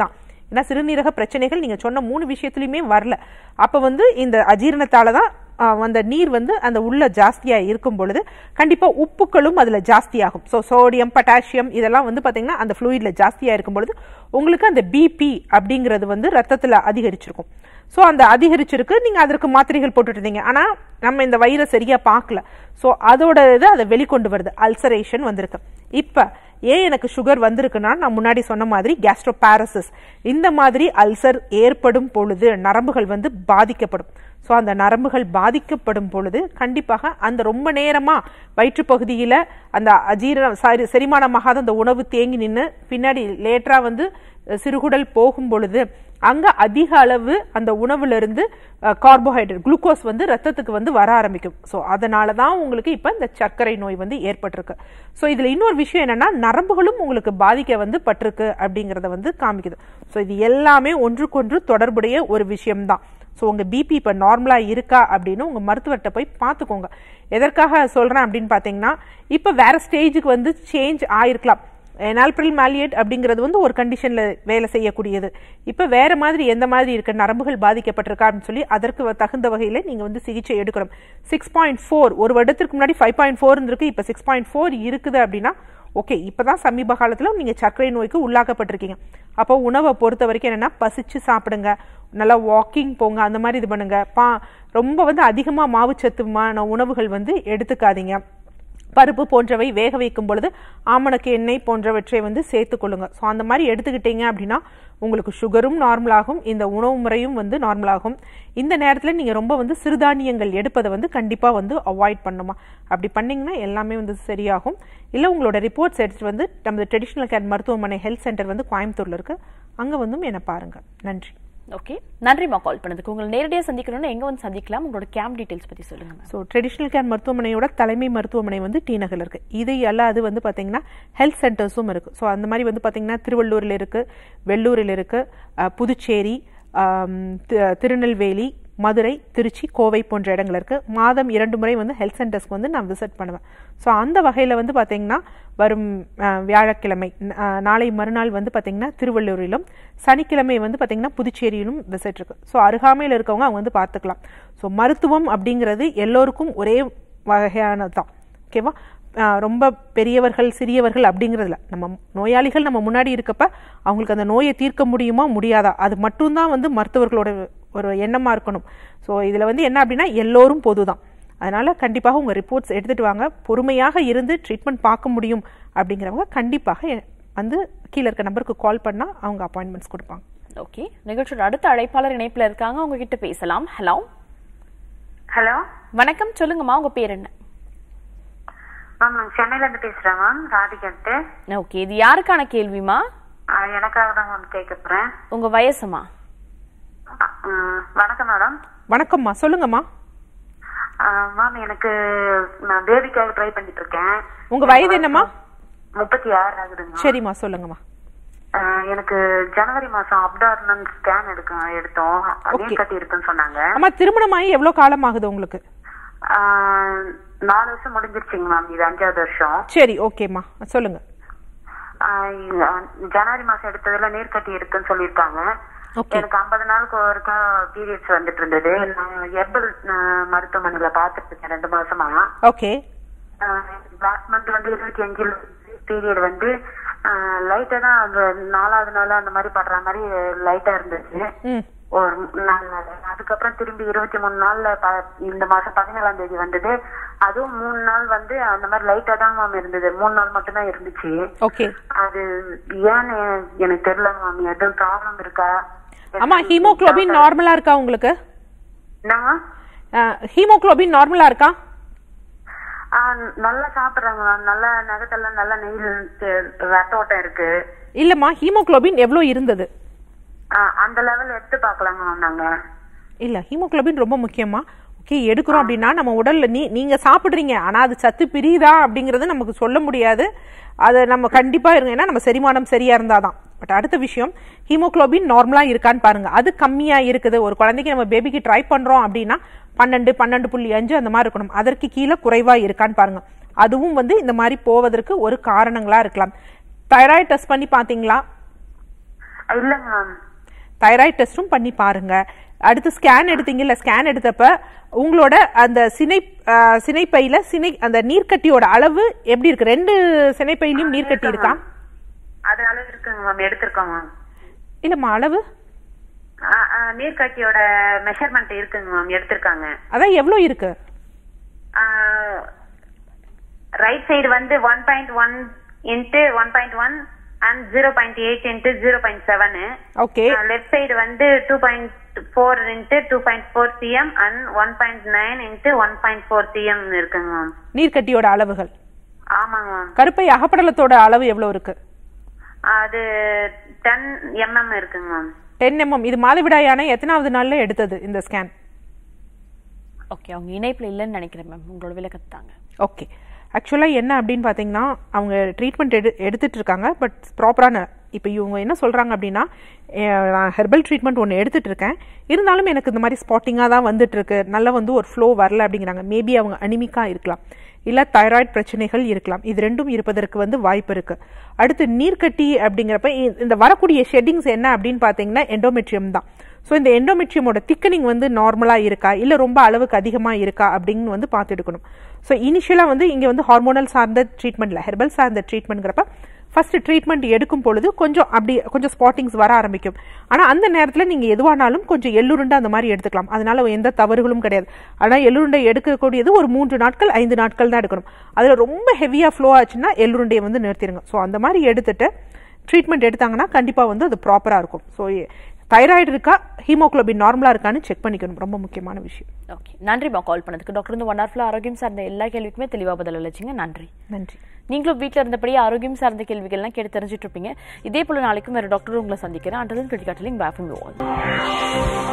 ஏன்னா சிறுநீரக பிரச்சனைகள் நீங்க சொன்ன மூணு விஷயத்துலயுமே வரல அப்ப வந்து இந்த அஜீரணத்தால தான் ஆஹ், அந்த நீர் வந்து அந்த உள்ள ஜாஸ்தியா இருக்கும் பொழுது கண்டிப்பா உப்புக்களும் அதுல ஜாஸ்தியாகும் ஸோ சோடியம் பொட்டாசியம் இதெல்லாம் வந்து பாத்தீங்கன்னா அந்த ஃப்ளூயிட்ல ஜாஸ்தியா இருக்கும் பொழுது உங்களுக்கு அந்த பிபி அப்படிங்கிறது வந்து ரத்தத்துல அதிகரிச்சிருக்கும் ஸோ அந்த அதிகரிச்சிருக்கு நீங்க அதற்கு மாத்திரைகள் போட்டுட்டு இருந்தீங்க ஆனா நம்ம இந்த வயிறை சரியா பார்க்கல ஸோ அதோட இது அதை வெளிக்கொண்டு வருது அல்சரேஷன் வந்திருக்கு இப்ப ஏன் எனக்கு சுகர் வந்திருக்குன்னா நான் முன்னாடி சொன்ன மாதிரி கேஸ்ட்ரோபாரசிஸ் இந்த மாதிரி அல்சர் ஏற்படும் பொழுது நரம்புகள் வந்து பாதிக்கப்படும் ஸோ அந்த நரம்புகள் பாதிக்கப்படும் பொழுது கண்டிப்பாக அந்த ரொம்ப நேரமா வயிற்றுப்பகுதியில அந்த அஜீரணம் சாரி செரிமானமாகாத அந்த உணவு தேங்கி நின்று பின்னாடி லேட்டரா வந்து அஹ், சிறுகுடல் போகும் பொழுது அங்க அதிக அளவு அந்த உணவுல இருந்து கார்போஹைட்ரேட் குளுக்கோஸ் வந்து ரத்தத்துக்கு வந்து வர ஆரம்பிக்கும் ஸோ அதனால தான் உங்களுக்கு இப்ப இந்த சர்க்கரை நோய் வந்து ஏற்பட்டிருக்கு ஸோ இதுல இன்னொரு விஷயம் என்னன்னா நரம்புகளும் உங்களுக்கு பாதிக்க வந்து பட்டிருக்கு அப்படிங்கறத வந்து காமிக்குது ஸோ இது எல்லாமே ஒன்றுக்கொன்று தொடர்புடைய ஒரு விஷயம்தான் ஸோ உங்க பிபி இப்போ நார்மலா இருக்கா அப்படின்னு உங்க மருத்துவர்கிட்ட போய் பார்த்துக்கோங்க எதற்காக சொல்றேன் அப்படின்னு பார்த்தீங்கன்னா இப்போ வேற ஸ்டேஜுக்கு வந்து சேஞ்ச் ஆயிருக்கலாம் எனால்பிரில் மாலியேட் அப்படிங்கிறது வந்து ஒரு கண்டிஷன்ல வேலை செய்யக்கூடியது இப்போ வேற மாதிரி எந்த மாதிரி இருக்கு நரம்புகள் பாதிக்கப்பட்டிருக்கா அப்படின்னு சொல்லி அதற்கு வ- தகுந்த வகையில நீங்க வந்து சிகிச்சை எடுக்கணும் சிக்ஸ் பாயிண்ட் ஃபோர் ஒரு வருடத்திற்கு முன்னாடி ஃபைவ் பாயிண்ட் ஃபோர் இருந்திருக்கு இப்போ சிக்ஸ் பாயிண்ட் ஃபோர் இருக்குது அப்படின்னா ஓகே இப்பதான் சமீப காலத்துல நீங்க சர்க்கரை நோய்க்கு உள்ளாக்கப்பட்டிருக்கீங்க அப்போ உணவை பொறுத்த வரைக்கும் என்னன்னா பசிச்சு சாப்பிடுங்க நல்லா வாக்கிங் போங்க அந்த மாதிரி இது பண்ணுங்க பா ரொம்ப வந்து அதிகமா மாவுச்சத்துமான உணவுகள் வந்து எடுத்துக்காதீங்க பருப்பு போன்றவை வேக வைக்கும் பொழுது ஆமணக்கு எண்ணெய் போன்றவற்றை வந்து சேர்த்துக்கொள்ளுங்க ஸோ அந்த மாதிரி எடுத்துக்கிட்டீங்க அப்படின்னா உங்களுக்கு சுகரும் நார்மலாகும் இந்த உணவு முறையும் வந்து நார்மலாகும் இந்த நேரத்தில் நீங்கள் ரொம்ப வந்து சிறுதானியங்கள் எடுப்பதை வந்து கண்டிப்பாக வந்து அவாய்ட் பண்ணுமா அப்படி பண்ணீங்கன்னா எல்லாமே வந்து சரியாகும் இல்லை உங்களோட ரிப்போர்ட்ஸ் எடுத்துட்டு வந்து நமது ட்ரெடிஷ்னல் கேர் மருத்துவமனை ஹெல்த் சென்டர் வந்து கோயம்புத்தூர்ல இருக்கு அங்கே வந்தும் என்னை பாருங்க நன்றி ஓகே நன்றிம்மா கால் பண்ணதுக்கு உங்களை நேரடியாக சந்திக்கணும்னா எங்க வந்து சந்திக்கலாம் உங்களோட கேம்ப் டீடைல்ஸ் பத்தி சொல்லுங்க மேம் ஸோ ட்ரெடிஷ்னல் கேர் மருத்துவமனையோட தலைமை மருத்துவமனை வந்து டி நகர்ல இருக்கு இது அல்லாது வந்து பாத்தீங்கன்னா ஹெல்த் சென்டர்ஸும் இருக்கு ஸோ அந்த மாதிரி வந்து பாத்தீங்கன்னா திருவள்ளூர்ல இருக்கு வெள்ளூரில் இருக்கு அஹ், புதுச்சேரி ஆம், தி- திருநெல்வேலி மதுரை திருச்சி கோவை போன்ற இடங்கள் இருக்கு மாதம் இரண்டு முறை வந்து ஹெல்த் சென்டர்ஸ்க்கு வந்து நான் விசிட் பண்ணுவேன் ஸோ அந்த வகையில் வந்து பார்த்தீங்கன்னா வரும் அஹ், வியாழக்கிழமை ந- அஹ், நாளை மறுநாள் வந்து பார்த்தீங்கன்னா திருவள்ளூரிலும் சனிக்கிழமை வந்து பார்த்தீங்கன்னா புதுச்சேரியிலும் விசிட் இருக்கு ஸோ அருகாமையில் இருக்கவங்க அவங்க வந்து பார்த்துக்கலாம் ஸோ மருத்துவம் அப்படிங்கிறது எல்லோருக்கும் ஒரே வகையானது தான் ஓகேவா ஆஹ் ரொம்ப பெரியவர்கள் சிறியவர்கள் அப்படிங்கிறதுல நம்ம நோயாளிகள் நம்ம முன்னாடி இருக்கப்ப அவங்களுக்கு அந்த நோயை தீர்க்க முடியுமா முடியாதா அது மட்டும்தான் வந்து மருத்துவர்களோட ஒரு எண்ணமா இருக்கணும் ஸோ இதுல வந்து என்ன அப்படின்னா எல்லோரும் பொதுதான் அதனால கண்டிப்பாக உங்க ரிப்போர்ட்ஸ் எடுத்துட்டு வாங்க பொறுமையாக இருந்து ட்ரீட்மெண்ட் பார்க்க முடியும் அப்படிங்கிறவங்க கண்டிப்பாக எ- வந்து கீழே இருக்க நம்பருக்கு கால் பண்ணா அவங்க அப்பாயின்மெண்ட்ஸ் கொடுப்பாங்க ஓகே நிகழ்ச்சியோட அடுத்த அழைப்பாளர் இணைப்புல இருக்காங்க உங்ககிட்ட பேசலாம் ஹலோ ஹலோ வணக்கம் சொல்லுங்கம்மா உங்க பேர் என்ன மேம் நான் சென்னையில இருந்து பேசுறேன் மேம் ராதிகன்ட்டு ஓகே இது யாருக்கான கேள்விமா ஆஹ் எனக்காக தான் மேம் கேட்க போறேன் உங்க வயசுமா ஆஹ் வணக்கம் மேடம் வணக்கம்மா சொல்லுங்கம்மா ஆஹ் மேம் எனக்கு நான் பேபிக்காக ட்ரை பண்ணிட்டு இருக்கேன் உங்க வயது என்னம்மா முப்பத்தி ஆறு ஆகுதுங்க சரிம்மா சொல்லுங்கம்மா ஆஹ் எனக்கு ஜனவரி மாசம் அப்டார்னல் ஸ்கேன் எடுக்க எடுத்தோம் அதே Okay. கட்டி இருக்குன்னு சொன்னாங்க அம்மா திருமணமாகி எவ்வளவு காலம் ஆகுது உங்களுக்கு ஆஹ் நாலு வருஷம் முடிஞ்சிருச்சுங்க மேம் இது அஞ்சாவது வருஷம் சரி ஓகேம்மா சொல்லுங்க ஆஹ் இது ஜனவரி மாசம் எடுத்ததுல நீர்க்கட்டி இருக்குன்னு சொல்லியிருக்காங்க Okay. எனக்கு ஐம்பது நாளுக்கு ஒருக்கா பீரியட்ஸ் வந்துட்டு இருந்தது நான் ஹெர்பல் மருத்துவமனையில பாத்துட்டு இருக்கேன் ரெண்டு மாசமா ஓகே லாஸ்ட் மந்த் வந்து இருபத்தி அஞ்சு பீரியட் வந்து லைட்டா தான் அந்த நாலாவது நாள் அந்த மாதிரி படுற மாதிரி லைட்டா இருந்துச்சு ம் ஒரு நாலு நாள் அதுக்கப்புறம் திரும்பி இருபத்தி மூணு நாள்ல ப- இந்த மாசம் பதினேழாம் தேதி வந்தது அதுவும் மூணு நாள் வந்து அந்த மாதிரி லைட்டா தான் மேம் இருந்தது மூணு நாள் மட்டும்தான் இருந்துச்சு ஓகே அது ஏன்னு எனக்கு தெரியல மேம் எதுவும் ப்ராப்ளம் இருக்கா அம்மா ஹீமோகுளோபின் நார்மலா இருக்கா உங்களுக்கு என்னங்க ஹீமோகுளோபின் நார்மலா இருக்கா ஆ, நல்லா சாப்பிடுறாங்க மேம் நல்லா நகத்தெல்லாம் நல்லா நெய் ரத்த ஓட்டம் இருக்கு இல்லம்மா ஹீமோகுளோபின் எவ்வளோ இருந்தது ஆ, அந்த லெவல் எடுத்து பார்க்கலாங்க மேம் நாங்க இல்ல ஹீமோகுளோபின் ரொம்ப முக்கியமா ஓகே எடுக்கிறோம் அப்படின்னா நம்ம உடல்ல நீ நீங்க சாப்பிடுறீங்க ஆனா அது சத்து பிரியுதா அப்படிங்கறது நமக்கு சொல்ல முடியாது அதை நம்ம கண்டிப்பா இருங்க ஏன்னா நம்ம செரிமானம் சரியா இருந்தாதான் பட் அடுத்த விஷயம் ஹீமோகுளோபின் நார்மலா இருக்கான்னு பாருங்க அது கம்மியா இருக்குது ஒரு குழந்தைக்கு நம்ம பேபிக்கு ட்ரை பண்றோம் அப்படின்னா பன்னெண்டு பன்னெண்டு புள்ளி அஞ்சு அந்த மாதிரி இருக்கணும் அதற்கு கீழே குறைவா இருக்கான்னு பாருங்க அதுவும் வந்து இந்த மாதிரி போவதற்கு ஒரு காரணங்களா இருக்கலாம் தைராய்டு டெஸ்ட் பண்ணி பாத்தீங்களா இல்லங்க மேம் தைராய்டு டெஸ்ட்டும் பண்ணி பாருங்க அடுத்து ஸ்கேன் எடுத்தீங்கல்ல ஸ்கேன் எடுத்தப்ப உங்களோட அந்த சினை ஆஹ், சினைப்பையில சினை அந்த நீர்க்கட்டியோட அளவு எப்படி இருக்கு ரெண்டு சினைப்பையிலயும் நீர்க்கட்டி இருக்கா அது அளவு இருக்குங்க மேம் எடுத்திருக்கோம் மேம் இல்லம்மா அளவு நீர்க்கட்டியோட மெஷர்மெண்ட் இருக்குங்க மேம் எடுத்திருக்காங்க அதான் எவ்வளவு இருக்கு ரைட் சைடு வந்து one point one into one point one and zero point eight into zero point seven okay left side வந்து two point four into two point four CM and one point nine into one point four CM இருக்குங்க ma'am நீர்க்கட்டியோட அளவுகள் ஆமாங்க ma'am கருப்பை அகப்படலத்தோட அளவு எவ்வளவு இருக்கு அது டென் எம்எம் இருக்குங்க மேம் டென் எம்எம் இது மாதவிடாயான எத்தனாவது நாள்ல எடுத்தது இந்த ஸ்கேன் ஓகே அவங்க இணைப்புல இல்லைன்னு நினைக்கிறேன் மேம் உங்களோட விளக்கத்தாங்க ஓகே ஆக்சுவலாக என்ன அப்படின்னு பார்த்தீங்கன்னா அவங்க ட்ரீட்மெண்ட் எடு எடுத்துட்டு இருக்காங்க பட் ப்ராப்பரான இப்போ இவங்க என்ன சொல்கிறாங்க அப்படின்னா அஹ், நான் ஹெர்பல் ட்ரீட்மெண்ட் ஒன்று எடுத்துட்டு இருக்கேன் இருந்தாலும் எனக்கு இந்த மாதிரி ஸ்பாட்டிங்காக தான் வந்துட்டு இருக்கு நல்லா வந்து ஒரு ஃப்ளோ வரல அப்படிங்கிறாங்க மேபி அவங்க அனிமிக்காக இருக்கலாம் இல்லை தைராய்டு பிரச்சனைகள் இருக்கலாம் இது ரெண்டும் இருப்பதற்கு வந்து வாய்ப்பு இருக்கு அடுத்து நீர்க்கட்டி அப்படிங்கிறப்ப இ- இந்த வரக்கூடிய ஷெட்டிங்ஸ் என்ன அப்படின்னு பார்த்தீங்கன்னா எண்டோமெட்ரியம் தான் ஸோ இந்த எண்டோமெட்ரியமோட திக்கனிங் வந்து நார்மலாக இருக்கா இல்லை ரொம்ப அளவுக்கு அதிகமாக இருக்கா அப்படின்னு வந்து பார்த்து எடுக்கணும் ஸோ இனிஷியலாக வந்து இங்கே வந்து ஹார்மோனல் சார்ந்த ட்ரீட்மெண்ட்ல ஹெர்பல் சார்ந்த ட்ரீட்மெண்ட்ங்கிறப்ப ஃபர்ஸ்ட் ட்ரீட்மெண்ட் எடுக்கும் பொழுது கொஞ்சம் அப்படி கொஞ்சம் ஸ்பாட்டிங்ஸ் வர ஆரம்பிக்கும் ஆனால் அந்த நேரத்தில் நீங்கள் எதுவானாலும் கொஞ்சம் எள்ளுருண்டை அந்த மாதிரி எடுத்துக்கலாம் அதனால எந்த தவறுகளும் கிடையாது ஆனால் எள்ளுருண்டை எடுக்கக்கூடியது ஒரு மூன்று நாட்கள் ஐந்து நாட்கள் தான் எடுக்கணும் அதில் ரொம்ப ஹெவியாக ஃப்ளோ ஆச்சுன்னா எள்ளுருண்டையை வந்து நிறுத்திடுங்க ஸோ அந்த மாதிரி எடுத்துட்டு ட்ரீட்மெண்ட் எடுத்தாங்கன்னா கண்டிப்பாக வந்து அது ப்ராப்பராக இருக்கும் ஸோ தைராய்டு இருக்கா ஹீமோகுளோபின் நார்மலாக இருக்கான்னு செக் பண்ணிக்கணும் ரொம்ப முக்கியமான விஷயம் ஓகே நன்றிம்மா கால் பண்ணதுக்கு டாக்டர் வந்து ஒன் ஹவர்ல ஆரோக்கியம் சார்ந்த எல்லா கேள்விக்குமே தெளிவா பதில் அளிச்சிங்க நன்றி நன்றி நீங்களும் வீட்ல இருந்தபடி ஆரோக்கியம் சார்ந்த கேள்விகள்லாம் கேட்டு தெரிஞ்சுட்டு இருப்பீங்க இதே போல நாளைக்கும் வேற டாக்டர் உங்களை சந்திக்கிறேன் அண்டர்தன் கிரிட்டிகாட்டலிங் பேஃபம்